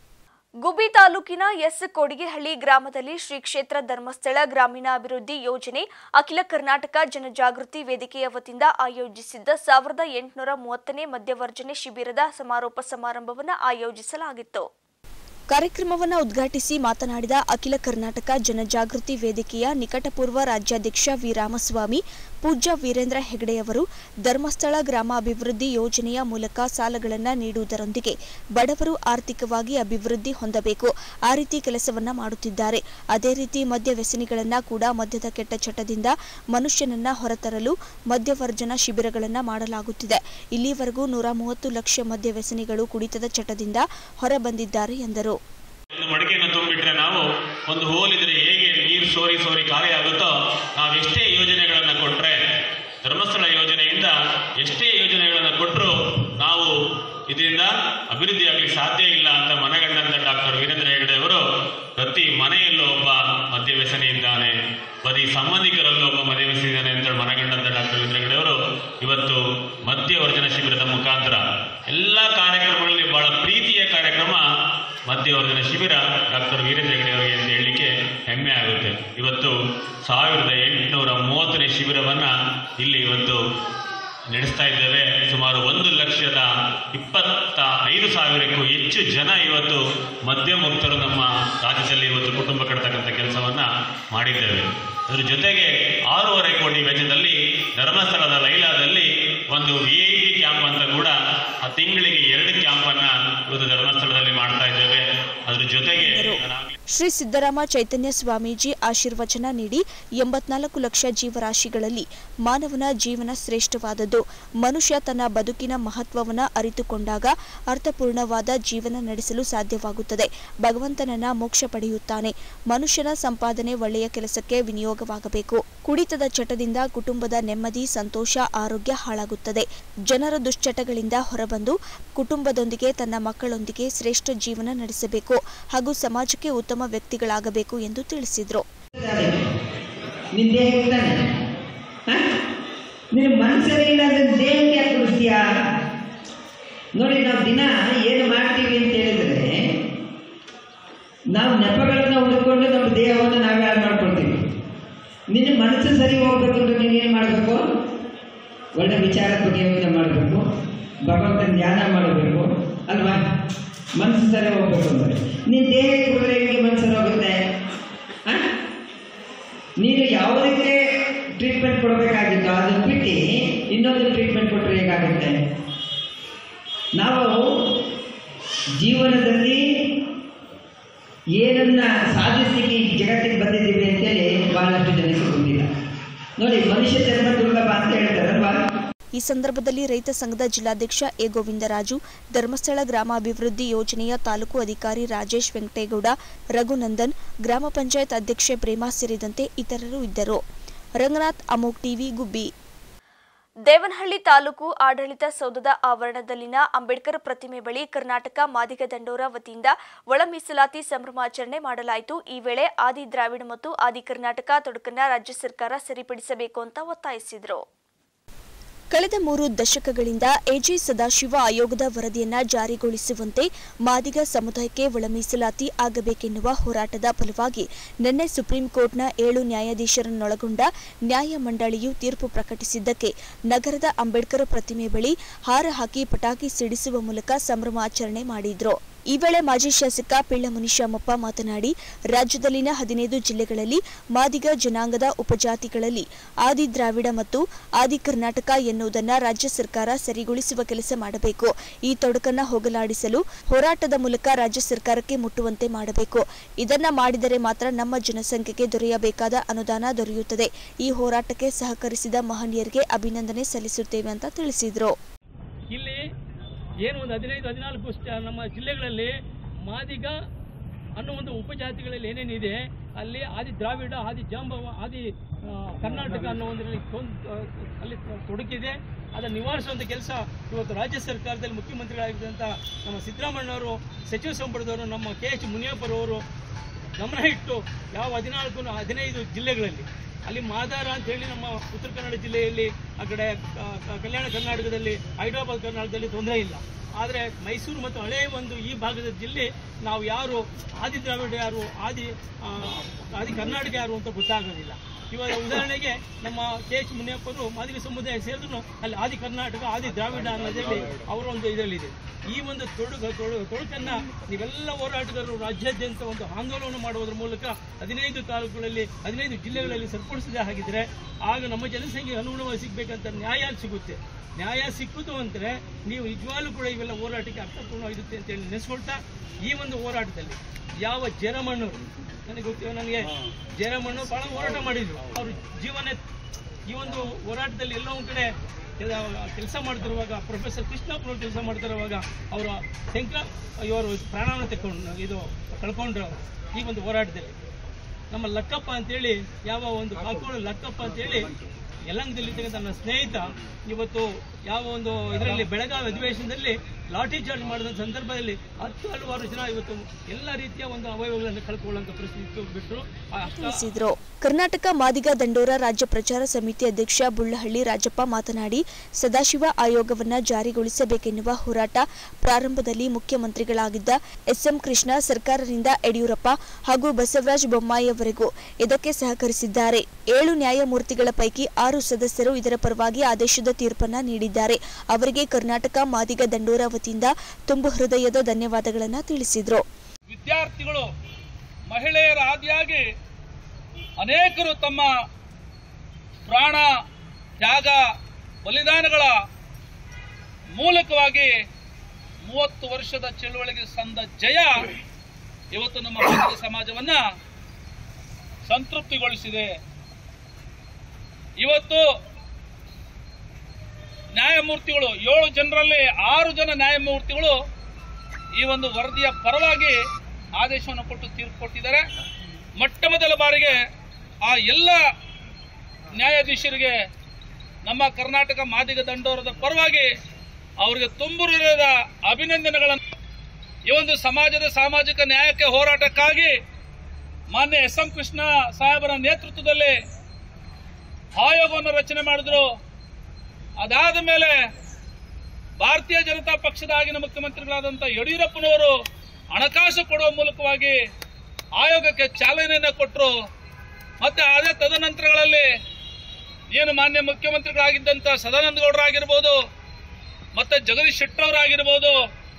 ಗುಬ್ಬಿ ತಾಲೂಕಿನ ಎಸ್ ಕೊಡಿಗೆಹಳ್ಳಿ ಗ್ರಾಮದಲ್ಲಿ ಶ್ರೀ ಕ್ಷೇತ್ರ ಧರ್ಮಸ್ಥಳ ಗ್ರಾಮೀಣ ಅಭಿವೃದ್ಧಿ ಯೋಜನೆ ಅಖಿಲ ಕರ್ನಾಟಕ ಜನಜಾಗೃತಿ ವೇದಿಕೆಯ ವತಿಯಿಂದ ಆಯೋಜಿಸಿದ್ದ ಸಾವಿರದ ಎಂಟುನೂರ ಮೂವತ್ತನೇ ಮಧ್ಯವರ್ಜನೆ ಶಿಬಿರದ ಸಮಾರೋಪ ಸಮಾರಂಭವನ್ನು ಆಯೋಜಿಸಲಾಗಿತ್ತು ಕಾರ್ಯಕ್ರಮವನ್ನು ಉದ್ಘಾಟಿಸಿ ಮಾತನಾಡಿದ ಅಖಿಲ ಕರ್ನಾಟಕ ಜನಜಾಗೃತಿ ವೇದಿಕೆಯ ನಿಕಟಪೂರ್ವ ರಾಜ್ಯಾಧ್ಯಕ್ಷ ವಿ ರಾಮಸ್ವಾಮಿ ಪೂಜ್ಯ ವೀರೇಂದ್ರ ಹೆಗಡೆಯವರು ಧರ್ಮಸ್ಥಳ ಗ್ರಾಮ ಅಭಿವೃದ್ಧಿ ಯೋಜನೆಯ ಮೂಲಕ ಸಾಲಗಳನ್ನು ನೀಡುವುದರೊಂದಿಗೆ ಬಡವರು ಆರ್ಥಿಕವಾಗಿ ಅಭಿವೃದ್ಧಿ ಹೊಂದಬೇಕು ಆ ರೀತಿ ಕೆಲಸವನ್ನ ಮಾಡುತ್ತಿದ್ದಾರೆ ಅದೇ ರೀತಿ ಮದ್ಯ ವ್ಯಸನಿಗಳನ್ನ ಕೂಡ ಮದ್ಯದ ಕೆಟ್ಟ ಚಟದಿಂದ ಮನುಷ್ಯನನ್ನ ಹೊರತರಲು ಮದ್ಯವರ್ಜನ ಶಿಬಿರಗಳನ್ನ ಮಾಡಲಾಗುತ್ತಿದೆ ಇಲ್ಲಿವರೆಗೂ ನೂರ ಮೂವತ್ತು ಲಕ್ಷ ಮದ್ಯ ವ್ಯಸನಿಗಳು ಕುಡಿತದ ಚಟದಿಂದ ಹೊರಬಂದಿದ್ದಾರೆ ಎಂದರು ಒಂದು ಮಡಿಕೆಯನ್ನು ತುಂಬಿಟ್ರೆ ನಾವು ಒಂದು ಹೋಲಿದ್ರೆ ಹೇಗೆ ನೀರು ಸೋರಿ ಸೋರಿ ಖಾಲಿ ಆಗುತ್ತೋ ನಾವು ಎಷ್ಟೇ ಯೋಜನೆಗಳನ್ನು ಕೊಟ್ರೆ ಧರ್ಮಸ್ಥಳ ಯೋಜನೆಯಿಂದ ಎಷ್ಟೇ ಯೋಜನೆಗಳನ್ನು ಕೊಟ್ಟರು ನಾವು ಇದರಿಂದ ಅಭಿವೃದ್ಧಿ ಆಗಲಿಕ್ಕೆ ಸಾಧ್ಯ ಇಲ್ಲ ಅಂತ ಮನಗಂಡಂತ ಡಾಕ್ಟರ್ ವೀರೇಂದ್ರ ಹೆಗಡೆ ಅವರು ಪ್ರತಿ ಮನೆಯಲ್ಲೂ ಒಬ್ಬ ಮದ್ಯ ವ್ಯಸನಿ ಇದ್ದಾನೆ ಬರೀ ಸಂಬಂಧಿಕರಲ್ಲೂ ಒಬ್ಬ ಮದ್ಯ ವ್ಯಸನಿ ಇದ್ದಾನೆ ಅಂತ ಮನಗಂಡಂತ ಡಾಕ್ಟರ್ ವೀರೇಂದ್ರ ಹೆಗಡೆ ಅವರು ಇವತ್ತು ಮದ್ಯವರ್ಜನ ಶಿಬಿರದ ಮುಖಾಂತರ ಎಲ್ಲ ಕಾರ್ಯಕ್ರಮಗಳಲ್ಲಿ ಬಹಳ ಪ್ರೀತಿಯ ಕಾರ್ಯಕ್ರಮ ಮಧ್ಯವರ್ಜನ ಶಿಬಿರ ಡಾಕ್ಟರ್ ವೀರೇಂದ್ರ ಹೆಗಡೆ ಅವರಿಗೆ ಅಂತ ಹೇಳಲಿಕ್ಕೆ ಹೆಮ್ಮೆ ಆಗುತ್ತೆ ಇವತ್ತು ಸಾವಿರದ ಎಂಟುನೂರ ಮೂವತ್ತನೇ ಶಿಬಿರವನ್ನ ಇಲ್ಲಿ ಇವತ್ತು ನಡೆಸ್ತಾ ಇದ್ದೇವೆ ಸುಮಾರು ಒಂದು ಲಕ್ಷದ ಇಪ್ಪತ್ತ ಐದು ಸಾವಿರಕ್ಕೂ ಹೆಚ್ಚು ಜನ ಇವತ್ತು ಮದ್ಯಮುಕ್ತರು ನಮ್ಮ ರಾಜ್ಯದಲ್ಲಿ ಇವತ್ತು ಕುಟುಂಬ ಕಟ್ತಕ್ಕಂಥ ಕೆಲಸವನ್ನ ಮಾಡಿದ್ದೇವೆ ಅದ್ರ ಜೊತೆಗೆ ಆರೂವರೆ ಕೋಟಿ ವೆಚ್ಚದಲ್ಲಿ ಧರ್ಮಸ್ಥಳದ ಲೈಲಾದಲ್ಲಿ ಒಂದು ವಿ ಐ ಪಿ ಕ್ಯಾಂಪ್ ಅಂತ ಕೂಡ ಆ ತಿಂಗಳಿಗೆ ಎರಡು ಕ್ಯಾಂಪ್ ಅನ್ನ ಇವತ್ತು ಧರ್ಮಸ್ಥಳದಲ್ಲಿ ಮಾಡ್ತಾ ಇದ್ದೇವೆ ಅದ್ರ ಜೊತೆಗೆ ಶ್ರೀ ಸಿದ್ದರಾಮ ಚೈತನ್ಯ ಸ್ವಾಮೀಜಿ ಆಶೀರ್ವಚನ ನೀಡಿ ಎಂಬತ್ನಾಲ್ಕು ಲಕ್ಷ ಜೀವರಾಶಿಗಳಲ್ಲಿ ಮಾನವನ ಜೀವನ ಶ್ರೇಷ್ಠವಾದದ್ದು ಮನುಷ್ಯ ತನ್ನ ಬದುಕಿನ ಮಹತ್ವವನ್ನು ಅರಿತುಕೊಂಡಾಗ ಅರ್ಥಪೂರ್ಣವಾದ ಜೀವನ ನಡೆಸಲು ಸಾಧ್ಯವಾಗುತ್ತದೆ ಭಗವಂತನನ್ನ ಮೋಕ್ಷ ಪಡೆಯುತ್ತಾನೆ ಮನುಷ್ಯನ ಸಂಪಾದನೆ ಒಳ್ಳೆಯ ಕೆಲಸಕ್ಕೆ ವಿನಿಯೋಗವಾಗಬೇಕು ಕುಡಿತದ ಚಟದಿಂದ ಕುಟುಂಬದ ನೆಮ್ಮದಿ ಸಂತೋಷ ಆರೋಗ್ಯ ಹಾಳಾಗುತ್ತದೆ ಜನರ ದುಶ್ಚಟಗಳಿಂದ ಹೊರಬಂದು ಕುಟುಂಬದೊಂದಿಗೆ ತನ್ನ ಮಕ್ಕಳೊಂದಿಗೆ ಶ್ರೇಷ್ಠ ಜೀವನ ನಡೆಸಬೇಕು ಹಾಗೂ ಸಮಾಜಕ್ಕೆ ಉತ್ತಮ ವ್ಯಕ್ತಿಗಳಾಗಬೇಕು ಎಂದು ತಿಳಿಸಿದರು ನಿನ್ ದೇಹ ಇರ್ತಾನೆ ನಿನ್ನ ಮನಸ್ಸಲ್ಲಿ ಇಲ್ಲ ಅಂದ್ರೆ ದೇಹಕ್ಕೆ ಯಾಕೆ ಕುಡಿಸ್ತೀಯಾ ನೋಡಿ ನಾವು ದಿನ ಏನು ಮಾಡ್ತೀವಿ ಅಂತ ಹೇಳಿದ್ರೆ ನಾವು ನೆಪಗಳನ್ನ ಹುಡ್ಕೊಂಡು ನಮ್ಮ ದೇಹವನ್ನು ನಾವೇ ಹಾಳು ಮಾಡ್ಕೊಳ್ತೀವಿ ನಿನ್ನ ಮನಸ್ಸು ಸರಿ ಹೋಗ್ಬೇಕು ಅಂದ್ರೆ ನೀನು ಏನು ಮಾಡಬೇಕು ಒಳ್ಳೆ ವಿಚಾರ ಬಗ್ಗೆ ಯೋಚನೆ ಮಾಡಬೇಕು ಭಗವಂತನ ಧ್ಯಾನ ಮಾಡಬೇಕು ಅಲ್ವಾ ಮನಸ್ಸು ಸರಿ ಹೋಗ್ಬೇಕು ಅಂದ್ರೆ ನೀನು ದೇಹ ಕುಡಿದ್ರೆ ಹೇಗೆ ಮನಸ್ಸು ಹೋಗುತ್ತೆ ಆ? ನೀನು ಯಾವುದಕ್ಕೆ ಟ್ರೀಟ್ಮೆಂಟ್ ಕೊಡಬೇಕಾಗಿತ್ತು ಅದನ್ನು ಬಿಟ್ಟು ಇನ್ನೊಂದು ಟ್ರೀಟ್ಮೆಂಟ್ ಕೊಟ್ಟರೆ ಹೇಗಾಗುತ್ತೆ ನಾವು ಜೀವನದಲ್ಲಿ ಏನನ್ನ ಸಾಧಿಸಲಿಕ್ಕೆ ಈ ಜಗತ್ತಿಗೆ ಬಂದಿದ್ದೀವಿ ಅಂತೇಳಿ ಬಹಳಷ್ಟು ಜನಕ್ಕೆ ಗೊತ್ತಿಲ್ಲ ನೋಡಿ ಮನುಷ್ಯ ಜನ್ಮ ದುರ್ಲಭ ಅಂತ ಹೇಳ್ತಾರಲ್ವಾ ಈ ಸಂದರ್ಭದಲ್ಲಿ ರೈತ ಸಂಘದ ಜಿಲ್ಲಾಧ್ಯಕ್ಷ ಎ ಗೋವಿಂದರಾಜು ಧರ್ಮಸ್ಥಳ ಗ್ರಾಮಾಭಿವೃದ್ಧಿ ಯೋಜನೆಯ ತಾಲೂಕು ಅಧಿಕಾರಿ ರಾಜೇಶ್ ವೆಂಕಟೇಗೌಡ ರಘುನಂದನ್ ಗ್ರಾಮ ಪಂಚಾಯತ್ ಅಧ್ಯಕ್ಷೆ ಪ್ರೇಮಾ ಸೇರಿದಂತೆ ಇತರರು ಇದ್ದರು ರಂಗನಾಥ್ ಅಮೋಕ್ ಟಿವಿ ಗುಬ್ಬಿ ದೇವನಹಳ್ಳಿ ತಾಲೂಕು ಆಡಳಿತ ಸೌಧದ ಆವರಣದಲ್ಲಿನ ಅಂಬೇಡ್ಕರ್ ಪ್ರತಿಮೆ ಬಳಿ ಕರ್ನಾಟಕ ಮಾದಿಗ ದಂಡೋರ ವತಿಯಿಂದ ಒಳ ಮೀಸಲಾತಿ ಸಂಭ್ರಮಾಚರಣೆ ಮಾಡಲಾಯಿತು ಈ ವೇಳೆ ಆದಿ ದ್ರಾವಿಡ ಮತ್ತು ಆದಿ ಕರ್ನಾಟಕ ತೊಡಕನ್ನ ರಾಜ್ಯ ಸರ್ಕಾರ ಸರಿಪಡಿಸಬೇಕು ಅಂತ ಒತ್ತಾಯಿಸಿದರು ಕಳೆದ ಮೂರು ದಶಕಗಳಿಂದ ಎಜೆ ಸದಾಶಿವ ಆಯೋಗದ ವರದಿಯನ್ನ ಜಾರಿಗೊಳಿಸುವಂತೆ ಮಾದಿಗ ಸಮುದಾಯಕ್ಕೆ ಒಳ ಮೀಸಲಾತಿ ಆಗಬೇಕೆನ್ನುವ ಹೋರಾಟದ ಫಲವಾಗಿ ನಿನ್ನೆ ಸುಪ್ರೀಂ ಕೋರ್ಟ್ನ ಏಳು ನ್ಯಾಯಾಧೀಶರನ್ನೊಳಗೊಂಡ ನ್ಯಾಯ ಮಂಡಳಿಯು ತೀರ್ಪು ಪ್ರಕಟಿಸಿದ್ದಕ್ಕೆ ನಗರದ ಅಂಬೇಡ್ಕರ್ ಪ್ರತಿಮೆ ಬಳಿ ಹಾರ ಹಾಕಿ ಪಟಾಕಿ ಸಿಡಿಸುವ ಮೂಲಕ ಸಂಭ್ರಮಾಚರಣೆ ಮಾಡಿದ್ರು ಈ ವೇಳೆ ಮಾಜಿ ಶಾಸಕ ಪಿಳ್ಳ ಮುನಿಶಾಮಪ್ಪ ಮಾತನಾಡಿ ರಾಜ್ಯದಲ್ಲಿನ ಹದಿನೈದು ಜಿಲ್ಲೆಗಳಲ್ಲಿ ಮಾದಿಗ ಜನಾಂಗದ ಉಪಜಾತಿಗಳಲ್ಲಿ ಆದಿ ದ್ರಾವಿಡ ಮತ್ತು ಆದಿ ಕರ್ನಾಟಕ ಎನ್ನುವುದನ್ನ ರಾಜ್ಯ ಸರ್ಕಾರ ಸರಿಗೊಳಿಸುವ ಕೆಲಸ ಮಾಡಬೇಕು ಈ ತೊಡಕನ್ನ ಹೋಗಲಾಡಿಸಲು ಹೋರಾಟದ ಮೂಲಕ ರಾಜ್ಯ ಸರ್ಕಾರಕ್ಕೆ ಮುಟ್ಟುವಂತೆ ಮಾಡಬೇಕು ಇದನ್ನ ಮಾಡಿದರೆ ಮಾತ್ರ ನಮ್ಮ ಜನಸಂಖ್ಯೆಗೆ ದೊರೆಯಬೇಕಾದ ಅನುದಾನ ದೊರೆಯುತ್ತದೆ ಈ ಹೋರಾಟಕ್ಕೆ ಸಹಕರಿಸಿದ ಮಹನೀಯರಿಗೆ ಅಭಿನಂದನೆ ಸಲ್ಲಿಸುತ್ತೇವೆ ಅಂತ ತಿಳಿಸಿದರು ಇಲ್ಲಿ ಏನು ಒಂದು ಹದಿನೈದು ಹದಿನಾಲ್ಕು ಸ್ಟ- ನಮ್ಮ ಜಿಲ್ಲೆಗಳಲ್ಲಿ ಮಾದಿಗ ಅನ್ನೋ ಒಂದು ಉಪಜಾತಿಗಳಲ್ಲಿ ಏನೇನಿದೆ ಅಲ್ಲಿ ಆದಿ ದ್ರಾವಿಡ ಆದಿ ಜಾಂಬವ ಆದಿ ಆ, ಕರ್ನಾಟಕ ಅನ್ನೋ ಒಂದರಲ್ಲಿ ತೊಂದ್- ಆ, ಅಲ್ಲಿ ತೊಡಕಿದೆ ಅದನ್ನು ನಿವಾರಿಸುವಂಥ ಕೆಲಸ ಇವತ್ತು ರಾಜ್ಯ ಸರ್ಕಾರದಲ್ಲಿ ಮುಖ್ಯಮಂತ್ರಿಗಳಾಗಿದ್ದಂಥ ನಮ್ಮ ಸಿದ್ದರಾಮಣ್ಣವರು ಸಚಿವ ಸಂಪುಟದವರು ನಮ್ಮ ಕೆ ಎಚ್ ಮುನಿಯಪ್ಪರವರು ಗಮನ ಇಟ್ಟು ಯಾವ ಹದಿನಾಲ್ಕು ಹದಿನೈದು ಜಿಲ್ಲೆಗಳಲ್ಲಿ ಅಲ್ಲಿ ಮಾದಾರ ಅಂತ ಹೇಳಿ ನಮ್ಮ ಉತ್ತರ ಕನ್ನಡ ಜಿಲ್ಲೆಯಲ್ಲಿ ಆ ಕಡೆ ಕ- ಕ- ಕಲ್ಯಾಣ ಕರ್ನಾಟಕದಲ್ಲಿ ಹೈದರಾಬಾದ್ ಕರ್ನಾಟಕದಲ್ಲಿ ತೊಂದರೆ ಇಲ್ಲ ಆದರೆ ಮೈಸೂರು ಮತ್ತು ಹಳೆಯ ಒಂದು ಈ ಭಾಗದ ಜಿಲ್ಲೆ ನಾವು ಯಾರು ಆದಿ ದ್ರಾವಿಡ ಯಾರು ಆದಿ ಆ, ಆದಿ ಕರ್ನಾಟಕ ಯಾರು ಅಂತ ಗೊತ್ತಾಗೋದಿಲ್ಲ ಇವಾಗ ಉದಾಹರಣೆಗೆ ನಮ್ಮ ಕೆ ಎಚ್ ಮುನಿಯಪ್ಪರು ಮಾದಿಗ ಸಮುದಾಯ ಸೇರಿದ್ರು ಅಲ್ಲಿ ಆದಿ ಕರ್ನಾಟಕ ಆದಿ ದ್ರಾವಿಡ ಅನ್ನೋದ್ರಲ್ಲಿ ಅವರ ಒಂದು ಇದರಲ್ಲಿದೆ ಈ ಒಂದು ತೊಡಗು ತೊಡಗು ತೊಡಕನ್ನ ನೀವೆಲ್ಲ ಹೋರಾಟಗಾರರು ರಾಜ್ಯಾದ್ಯಂತ ಒಂದು ಆಂದೋಲನ ಮಾಡುವುದರ ಮೂಲಕ ಹದಿನೈದು ತಾಲೂಕುಗಳಲ್ಲಿ ಹದಿನೈದು ಜಿಲ್ಲೆಗಳಲ್ಲಿ ಸರಿಪಡಿಸದೆ ಹಾಗಿದ್ರೆ ಆಗ ನಮ್ಮ ಜನಸಂಖ್ಯೆಗೆ ಅನುಗುಣವಾಗಿ ಸಿಗ್ಬೇಕಂತ ನ್ಯಾಯ ಸಿಗುತ್ತೆ ನ್ಯಾಯ ಸಿಕ್ಕುದು ಅಂದರೆ ನೀವು ನಿಜವಾಗ್ಲೂ ಕೂಡ ಇವೆಲ್ಲ ಹೋರಾಟಕ್ಕೆ ಅರ್ಥಪೂರ್ಣವಾಗಿರುತ್ತೆ ಅಂತ ಹೇಳಿ ನೆನೆಸ್ಕೊಳ್ತಾ ಈ ಒಂದು ಹೋರಾಟದಲ್ಲಿ ಯಾವ ಜರಮಣ್ಣರು ನನಗೆ ಗೊತ್ತಿರೋ ನನಗೆ ಜಯರಾಮಣ್ಣು ಬಹಳ ಹೋರಾಟ ಮಾಡಿದ್ರು ಅವ್ರ ಜೀವನ ಈ ಒಂದು ಹೋರಾಟದಲ್ಲಿ ಎಲ್ಲೋ ಒಂದು ಕಡೆ ಕೆಲಸ ಮಾಡ್ತಿರುವಾಗ ಪ್ರೊಫೆಸರ್ ಕೃಷ್ಣಪ್ಪನವರು ಕೆಲಸ ಮಾಡ್ತಿರುವಾಗ ಅವರ ಶಂಕರ ಇವರು ಪ್ರಾಣವನ್ನು ತೆಕ್ಕೊಂಡು ಇದು ಕಳ್ಕೊಂಡ್ರು ಅವರು ಈ ಒಂದು ಹೋರಾಟದಲ್ಲಿ ನಮ್ಮ ಲಕ್ಕಪ್ಪ ಅಂತೇಳಿ ಯಾವ ಒಂದು ಕಾಕೋಳು ಲಕ್ಕಪ್ಪ ಅಂತೇಳಿ ಯಲಂಗದಲ್ಲಿರ್ತಕ್ಕಂಥ ನನ್ನ ಸ್ನೇಹಿತ ಇವತ್ತು ಯಾವ ಒಂದು ಇದರಲ್ಲಿ ಬೆಳಗಾವಿ ಅಧಿವೇಶನದಲ್ಲಿ ಲಾಠಿ ಚಾರ್ಜ್ ಮಾಡಿದ ಸಂದರ್ಭದಲ್ಲಿ ಹತ್ತು ಹಲವಾರು ಜನ ಇವತ್ತು ಎಲ್ಲ ರೀತಿಯ ಒಂದು ಅವಯವಗಳನ್ನು ಕಳ್ಕೊಳ್ಳುವಂಥ ಪರಿಸ್ಥಿತಿ ಬಿಟ್ಟರು ತಿಳಿಸಿದ್ರು ಕರ್ನಾಟಕ ಮಾದಿಗ ದಂಡೋರ ರಾಜ್ಯ ಪ್ರಚಾರ ಸಮಿತಿ ಅಧ್ಯಕ್ಷ ಬುಳ್ಳಹಳ್ಳಿ ರಾಜಪ್ಪ ಮಾತನಾಡಿ ಸದಾಶಿವ ಆಯೋಗವನ್ನ ಜಾರಿಗೊಳಿಸಬೇಕೆನ್ನುವ ಹೋರಾಟ ಪ್ರಾರಂಭದಲ್ಲಿ ಮುಖ್ಯಮಂತ್ರಿಗಳಾಗಿದ್ದ ಎಸ್ಎಂ ಕೃಷ್ಣ ಸರ್ಕಾರದಿಂದ ಯಡಿಯೂರಪ್ಪ ಹಾಗೂ ಬಸವರಾಜ ಬೊಮ್ಮಾಯಿಯವರೆಗೂ ಇದಕ್ಕೆ ಸಹಕರಿಸಿದ್ದಾರೆ ಏಳು ನ್ಯಾಯಮೂರ್ತಿಗಳ ಪೈಕಿ ಆರು ಸದಸ್ಯರು ಇದರ ಪರವಾಗಿ ಆದೇಶದ ತೀರ್ಪನ್ನ ನೀಡಿದ್ದಾರೆ ಅವರಿಗೆ ಕರ್ನಾಟಕ ಮಾದಿಗ ದಂಡೋರ ವತಿಯಿಂದ ತುಂಬು ಹೃದಯದ ಧನ್ಯವಾದಗಳನ್ನ ತಿಳಿಸಿದ್ರು ವಿದ್ಯಾರ್ಥಿಗಳು ಮಹಿಳೆಯರ ಆದಿಯಾಗಿ ಅನೇಕರು ತಮ್ಮ ಪ್ರಾಣ ತ್ಯಾಗ ಬಲಿದಾನಗಳ ಮೂಲಕವಾಗಿ ಮೂವತ್ತು ವರ್ಷದ ಚಳುವಳಿಗೆ ಸಂದ ಜಯ ಇವತ್ತು ನಮ್ಮ ಭಾರತೀಯ ಸಮಾಜವನ್ನ ಸಂತೃಪ್ತಿಗೊಳಿಸಿದೆ ಇವತ್ತು ನ್ಯಾಯಮೂರ್ತಿಗಳು ಏಳು ಜನರಲ್ಲಿ ಆರು ಜನ ನ್ಯಾಯಮೂರ್ತಿಗಳು ಈ ಒಂದು ವರದಿಯ ಪರವಾಗಿ ಆದೇಶವನ್ನು ಕೊಟ್ಟು ತೀರ್ಪು ಕೊಟ್ಟಿದ್ದಾರೆ ಮೊಟ್ಟ ಮೊದಲ ಬಾರಿಗೆ ಆ ಎಲ್ಲ ನ್ಯಾಯಾಧೀಶರಿಗೆ ನಮ್ಮ ಕರ್ನಾಟಕ ಮಾದಿಗ ದಂಡೋರದ ಪರವಾಗಿ ಅವರಿಗೆ ತುಂಬು ಹೃದಯದ ಅಭಿನಂದನೆಗಳನ್ನು ಈ ಒಂದು ಸಮಾಜದ ಸಾಮಾಜಿಕ ನ್ಯಾಯಕ್ಕೆ ಹೋರಾಟಕ್ಕಾಗಿ ಮಾನ್ಯ ಎಸ್ ಎಂ ಕೃಷ್ಣ ಸಾಹೇಬರ ನೇತೃತ್ವದಲ್ಲಿ ಆಯೋಗವನ್ನು ರಚನೆ ಮಾಡಿದ್ರು ಅದಾದ ಮೇಲೆ ಭಾರತೀಯ ಜನತಾ ಪಕ್ಷದ ಆಗಿನ ಮುಖ್ಯಮಂತ್ರಿಗಳಾದಂಥ ಯಡಿಯೂರಪ್ಪನವರು ಹಣಕಾಸು ಕೊಡುವ ಮೂಲಕವಾಗಿ ಆಯೋಗಕ್ಕೆ ಚಾಲನೆಯನ್ನು ಕೊಟ್ಟರು ಮತ್ತೆ ಅದೇ ತದನಂತರಗಳಲ್ಲಿ ಏನು ಮಾನ್ಯ ಮುಖ್ಯಮಂತ್ರಿಗಳಾಗಿದ್ದಂಥ ಸದಾನಂದ ಗೌಡರಾಗಿರ್ಬೋದು ಮತ್ತೆ ಜಗದೀಶ್ ಶೆಟ್ಟರ್ ಅವರಾಗಿರ್ಬೋದು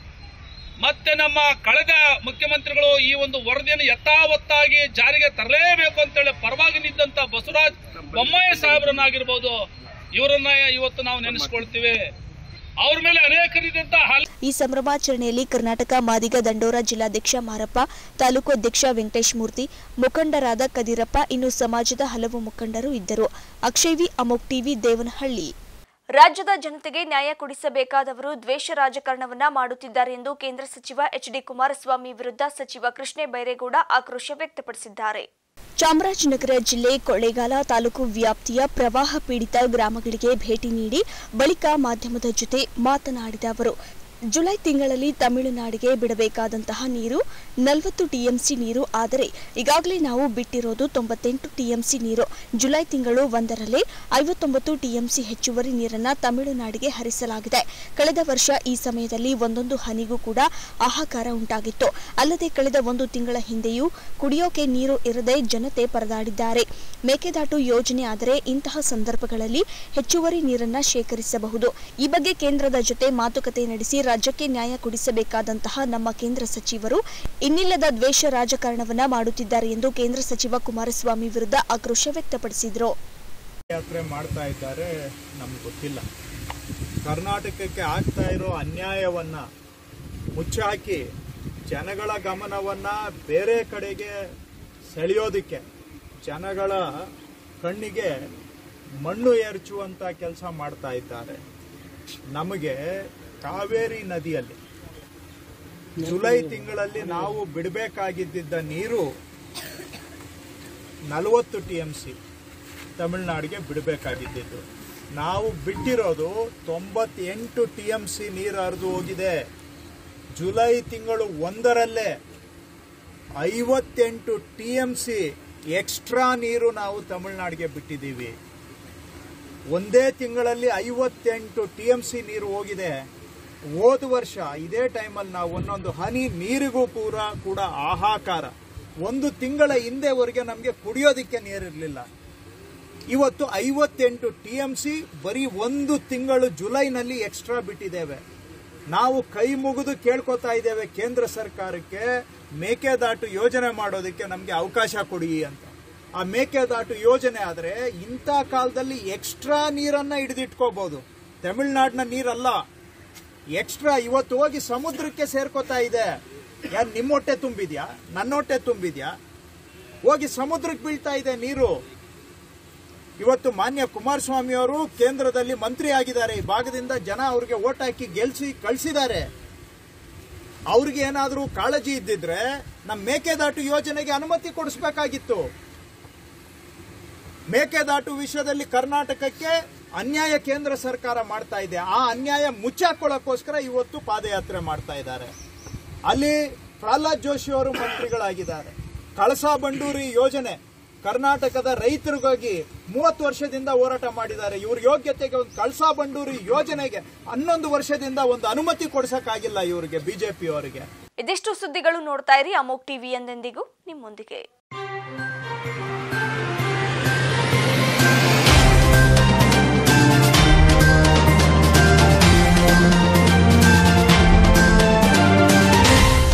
ಮತ್ತೆ ನಮ್ಮ ಕಳೆದ ಮುಖ್ಯಮಂತ್ರಿಗಳು ಈ ಒಂದು ವರದಿಯನ್ನು ಯಥಾವತ್ತಾಗಿ ಜಾರಿಗೆ ತರಲೇಬೇಕು ಅಂತೇಳಿ ಪರವಾಗಿ ನಿಂತ ಬಸವರಾಜ್ ಬೊಮ್ಮಾಯಿ ಸಾಹೇಬ್ರನ್ನಾಗಿರ್ಬೋದು ಇವರನ್ನ ಇವತ್ತು ನಾವು ನೆನೆಸ್ಕೊಳ್ತೀವಿ ಅವ್ರ ಮೇಲೆ ಅನೇಕ ರೀತಿಯಂತಹ ಹಲ ಈ ಸಂಭ್ರಮಾಚರಣೆಯಲ್ಲಿ ಕರ್ನಾಟಕ ಮಾದಿಗ ದಂಡೋರ ಜಿಲ್ಲಾಧ್ಯಕ್ಷ ಮಾರಪ್ಪ ತಾಲೂಕು ಅಧ್ಯಕ್ಷ ವೆಂಕಟೇಶ್ ಮೂರ್ತಿ ಮುಖಂಡರಾದ ಕದಿರಪ್ಪ ಇನ್ನು ಸಮಾಜದ ಹಲವು ಮುಖಂಡರು ಇದ್ದರು ಅಕ್ಷಯ್ ಅಮೋಕ್ ಟಿವಿ ದೇವನಹಳ್ಳಿ ರಾಜ್ಯದ ಜನತೆಗೆ ನ್ಯಾಯ ಕೊಡಿಸಬೇಕಾದವರು ದ್ವೇಷ ರಾಜಕಾರಣವನ್ನ ಮಾಡುತ್ತಿದ್ದಾರೆ ಎಂದು ಕೇಂದ್ರ ಸಚಿವ ಎಚ್ ಡಿ ಕುಮಾರಸ್ವಾಮಿ ವಿರುದ್ಧ ಸಚಿವ ಕೃಷ್ಣ ಬೈರೇಗೌಡ ಆಕ್ರೋಶ ವ್ಯಕ್ತಪಡಿಸಿದ್ದಾರೆ ಚಾಮರಾಜನಗರ ಜಿಲ್ಲೆ ಕೊಳ್ಳೇಗಾಲ ತಾಲೂಕು ವ್ಯಾಪ್ತಿಯ ಪ್ರವಾಹ ಪೀಡಿತ ಗ್ರಾಮಗಳಿಗೆ ಭೇಟಿ ನೀಡಿ ಬಳಿಕ ಮಾಧ್ಯಮದ ಜೊತೆ ಮಾತನಾಡಿದ ಅವರು ಜುಲೈ ತಿಂಗಳಲ್ಲಿ ತಮಿಳುನಾಡಿಗೆ ಬಿಡಬೇಕಾದಂತಹ ನೀರು ನಲವತ್ತು ಟಿಎಂಸಿ ನೀರು ಆದರೆ ಈಗಾಗಲೇ ನಾವು ಬಿಟ್ಟಿರೋದು ತೊಂಬತ್ತೆಂಟು ಟಿಎಂಸಿ ನೀರು ಜುಲೈ ತಿಂಗಳು ಒಂದರಲ್ಲೇ ಐವತ್ತೊಂಬತ್ತು ಟಿಎಂಸಿ ಹೆಚ್ಚುವರಿ ನೀರನ್ನ ತಮಿಳುನಾಡಿಗೆ ಹರಿಸಲಾಗಿದೆ ಕಳೆದ ವರ್ಷ ಈ ಸಮಯದಲ್ಲಿ ಒಂದೊಂದು ಹನಿಗೂ ಕೂಡ ಹಾಹಾಕಾರ ಉಂಟಾಗಿತ್ತು ಅಲ್ಲದೆ ಕಳೆದ ಒಂದು ತಿಂಗಳ ಹಿಂದೆಯೂ ಕುಡಿಯೋಕೆ ನೀರು ಇರದೆ ಜನತೆ ಪರದಾಡಿದ್ದಾರೆ ಮೇಕೆದಾಟು ಯೋಜನೆ ಆದರೆ ಇಂತಹ ಸಂದರ್ಭಗಳಲ್ಲಿ ಹೆಚ್ಚುವರಿ ನೀರನ್ನ ಶೇಖರಿಸಬಹುದು ಈ ಬಗ್ಗೆ ಕೇಂದ್ರದ ಜೊತೆ ಮಾತುಕತೆ ನಡೆಸಿ ರಾಜ್ಯಕ್ಕೆ ನ್ಯಾಯ ಕೊಡಿಸಬೇಕಾದಂತಹ ನಮ್ಮ ಕೇಂದ್ರ ಸಚಿವರು ಇನ್ನಿಲ್ಲದ ದ್ವೇಷ ರಾಜಕಾರಣವನ್ನ ಮಾಡುತ್ತಿದ್ದಾರೆ ಎಂದು ಕೇಂದ್ರ ಸಚಿವ ಕುಮಾರಸ್ವಾಮಿ ವಿರುದ್ಧ ಆಕ್ರೋಶ ವ್ಯಕ್ತಪಡಿಸಿದರು ಯಾತ್ರೆ ಮಾಡ್ತಾ ಇದ್ದಾರೆ ನಮ್ಗೆ ಗೊತ್ತಿಲ್ಲ ಕರ್ನಾಟಕಕ್ಕೆ ಆಗ್ತಾ ಇರೋ ಅನ್ಯಾಯವನ್ನ ಮುಚ್ಚಾಕಿ ಜನಗಳ ಗಮನವನ್ನ ಬೇರೆ ಕಡೆಗೆ ಸೆಳೆಯೋದಕ್ಕೆ ಜನಗಳ ಕಣ್ಣಿಗೆ ಮಣ್ಣು ಎರಚುವಂತ ಕೆಲಸ ಮಾಡ್ತಾ ಇದ್ದಾರೆ ನಮಗೆ ಕಾವೇರಿ ನದಿಯಲ್ಲಿ ಜುಲೈ ತಿಂಗಳಲ್ಲಿ ನಾವು ಬಿಡಬೇಕಾಗಿದ್ದ ನೀರು ನಲವತ್ತು ಟಿ ಎಂ ಸಿ ತಮಿಳುನಾಡಿಗೆ ಬಿಡಬೇಕಾಗಿದ್ದು ನಾವು ಬಿಟ್ಟಿರೋದು ತೊಂಬತ್ತೆಂಟು ಟಿ ಎಂ ಸಿ ನೀರು ಹರಿದು ಹೋಗಿದೆ ಜುಲೈ ತಿಂಗಳು ಒಂದರಲ್ಲೇ ಐವತ್ತೆಂಟು ಟಿ ಎಂ ಸಿ ಎಕ್ಸ್ಟ್ರಾ ನೀರು ನಾವು ತಮಿಳುನಾಡಿಗೆ ಬಿಟ್ಟಿದ್ದೀವಿ ಒಂದೇ ತಿಂಗಳಲ್ಲಿ ಐವತ್ತೆಂಟು ಟಿ ಎಂ ಸಿ ನೀರು ಹೋಗಿದೆ ಹೋದ ವರ್ಷ ಇದೇ ಟೈಮಲ್ಲಿ ನಾವು ಒಂದೊಂದು ಹನಿ ನೀರಿಗೂ ಪೂರ ಕೂಡ ಹಾಹಾಕಾರ ಒಂದು ತಿಂಗಳ ಹಿಂದೆವರೆಗೆ ನಮಗೆ ಕುಡಿಯೋದಕ್ಕೆ ನೀರಿರಲಿಲ್ಲ ಇವತ್ತು ಐವತ್ತೆಂಟು ಟಿ ಎಂ ಸಿ ಬರೀ ಒಂದು ತಿಂಗಳು ಜುಲೈನಲ್ಲಿ ಎಕ್ಸ್ಟ್ರಾ ಬಿಟ್ಟಿದ್ದೇವೆ ನಾವು ಕೈ ಮುಗಿದು ಕೇಳ್ಕೊತಾ ಇದ್ದೇವೆ ಕೇಂದ್ರ ಸರ್ಕಾರಕ್ಕೆ ಮೇಕೆದಾಟು ಯೋಜನೆ ಮಾಡೋದಕ್ಕೆ ನಮಗೆ ಅವಕಾಶ ಕೊಡಿ ಅಂತ ಆ ಮೇಕೆದಾಟು ಯೋಜನೆ ಆದರೆ ಇಂಥ ಕಾಲದಲ್ಲಿ ಎಕ್ಸ್ಟ್ರಾ ನೀರನ್ನ ಹಿಡಿದಿಟ್ಕೋಬಹುದು ತಮಿಳ್ನಾಡಿನ ನೀರಲ್ಲ ಎಕ್ಸ್ಟ್ರಾ ಇವತ್ತು ಹೋಗಿ ಸಮುದ್ರಕ್ಕೆ ಸೇರ್ಕೋತಾ ಇದೆ ಯಾರು ನಿಮ್ಮ ಹೊಟ್ಟೆ ತುಂಬಿದ್ಯಾ ನನ್ನ ಹೊಟ್ಟೆ ತುಂಬಿದ್ಯಾ ಹೋಗಿ ಸಮುದ್ರಕ್ಕೆ ಬೀಳ್ತಾ ಇದೆ ನೀರು ಇವತ್ತು ಮಾನ್ಯ ಕುಮಾರಸ್ವಾಮಿ ಅವರು ಕೇಂದ್ರದಲ್ಲಿ ಮಂತ್ರಿ ಆಗಿದ್ದಾರೆ ಈ ಭಾಗದಿಂದ ಜನ ಅವ್ರಿಗೆ ಓಟ್ ಹಾಕಿ ಗೆಲ್ಸಿ ಕಳಿಸಿದ್ದಾರೆ ಅವ್ರಿಗೆ ಏನಾದರೂ ಕಾಳಜಿ ಇದ್ದಿದ್ರೆ ನಮ್ಮ ಮೇಕೆದಾಟು ಯೋಜನೆಗೆ ಅನುಮತಿ ಕೊಡಿಸ್ಬೇಕಾಗಿತ್ತು ಮೇಕೆದಾಟು ವಿಷಯದಲ್ಲಿ ಕರ್ನಾಟಕಕ್ಕೆ ಅನ್ಯಾಯ ಕೇಂದ್ರ ಸರ್ಕಾರ ಮಾಡ್ತಾ ಇದೆ ಆ ಅನ್ಯಾಯ ಮುಚ್ಚಾಕೊಳ್ಳೋಕ್ಕೋಸ್ಕರ ಇವತ್ತು ಪಾದಯಾತ್ರೆ ಮಾಡ್ತಾ ಇದ್ದಾರೆ ಅಲ್ಲಿ ಪ್ರಹ್ಲಾದ್ ಜೋಶಿ ಅವರು ಮಂತ್ರಿಗಳಾಗಿದ್ದಾರೆ ಕಳಸಾ ಬಂಡೂರಿ ಯೋಜನೆ ಕರ್ನಾಟಕದ ರೈತರಿಗಾಗಿ ಮೂವತ್ತು ವರ್ಷದಿಂದ ಹೋರಾಟ ಮಾಡಿದ್ದಾರೆ ಇವ್ರ ಯೋಗ್ಯತೆಗೆ ಒಂದು ಕಳಸಾ ಬಂಡೂರಿ ಯೋಜನೆಗೆ ಹನ್ನೊಂದು ವರ್ಷದಿಂದ ಒಂದು ಅನುಮತಿ ಕೊಡ್ಸಕ್ಕಾಗಿಲ್ಲ ಇವರಿಗೆ ಬಿಜೆಪಿ ಅವರಿಗೆ ಇದಿಷ್ಟು ಸುದ್ದಿಗಳು ನೋಡ್ತಾ ಇರಿ ಅಮೋಕ್ ಟಿವಿ ಎಂದೆಂದಿಗೂ ನಿಮ್ಮೊಂದಿಗೆ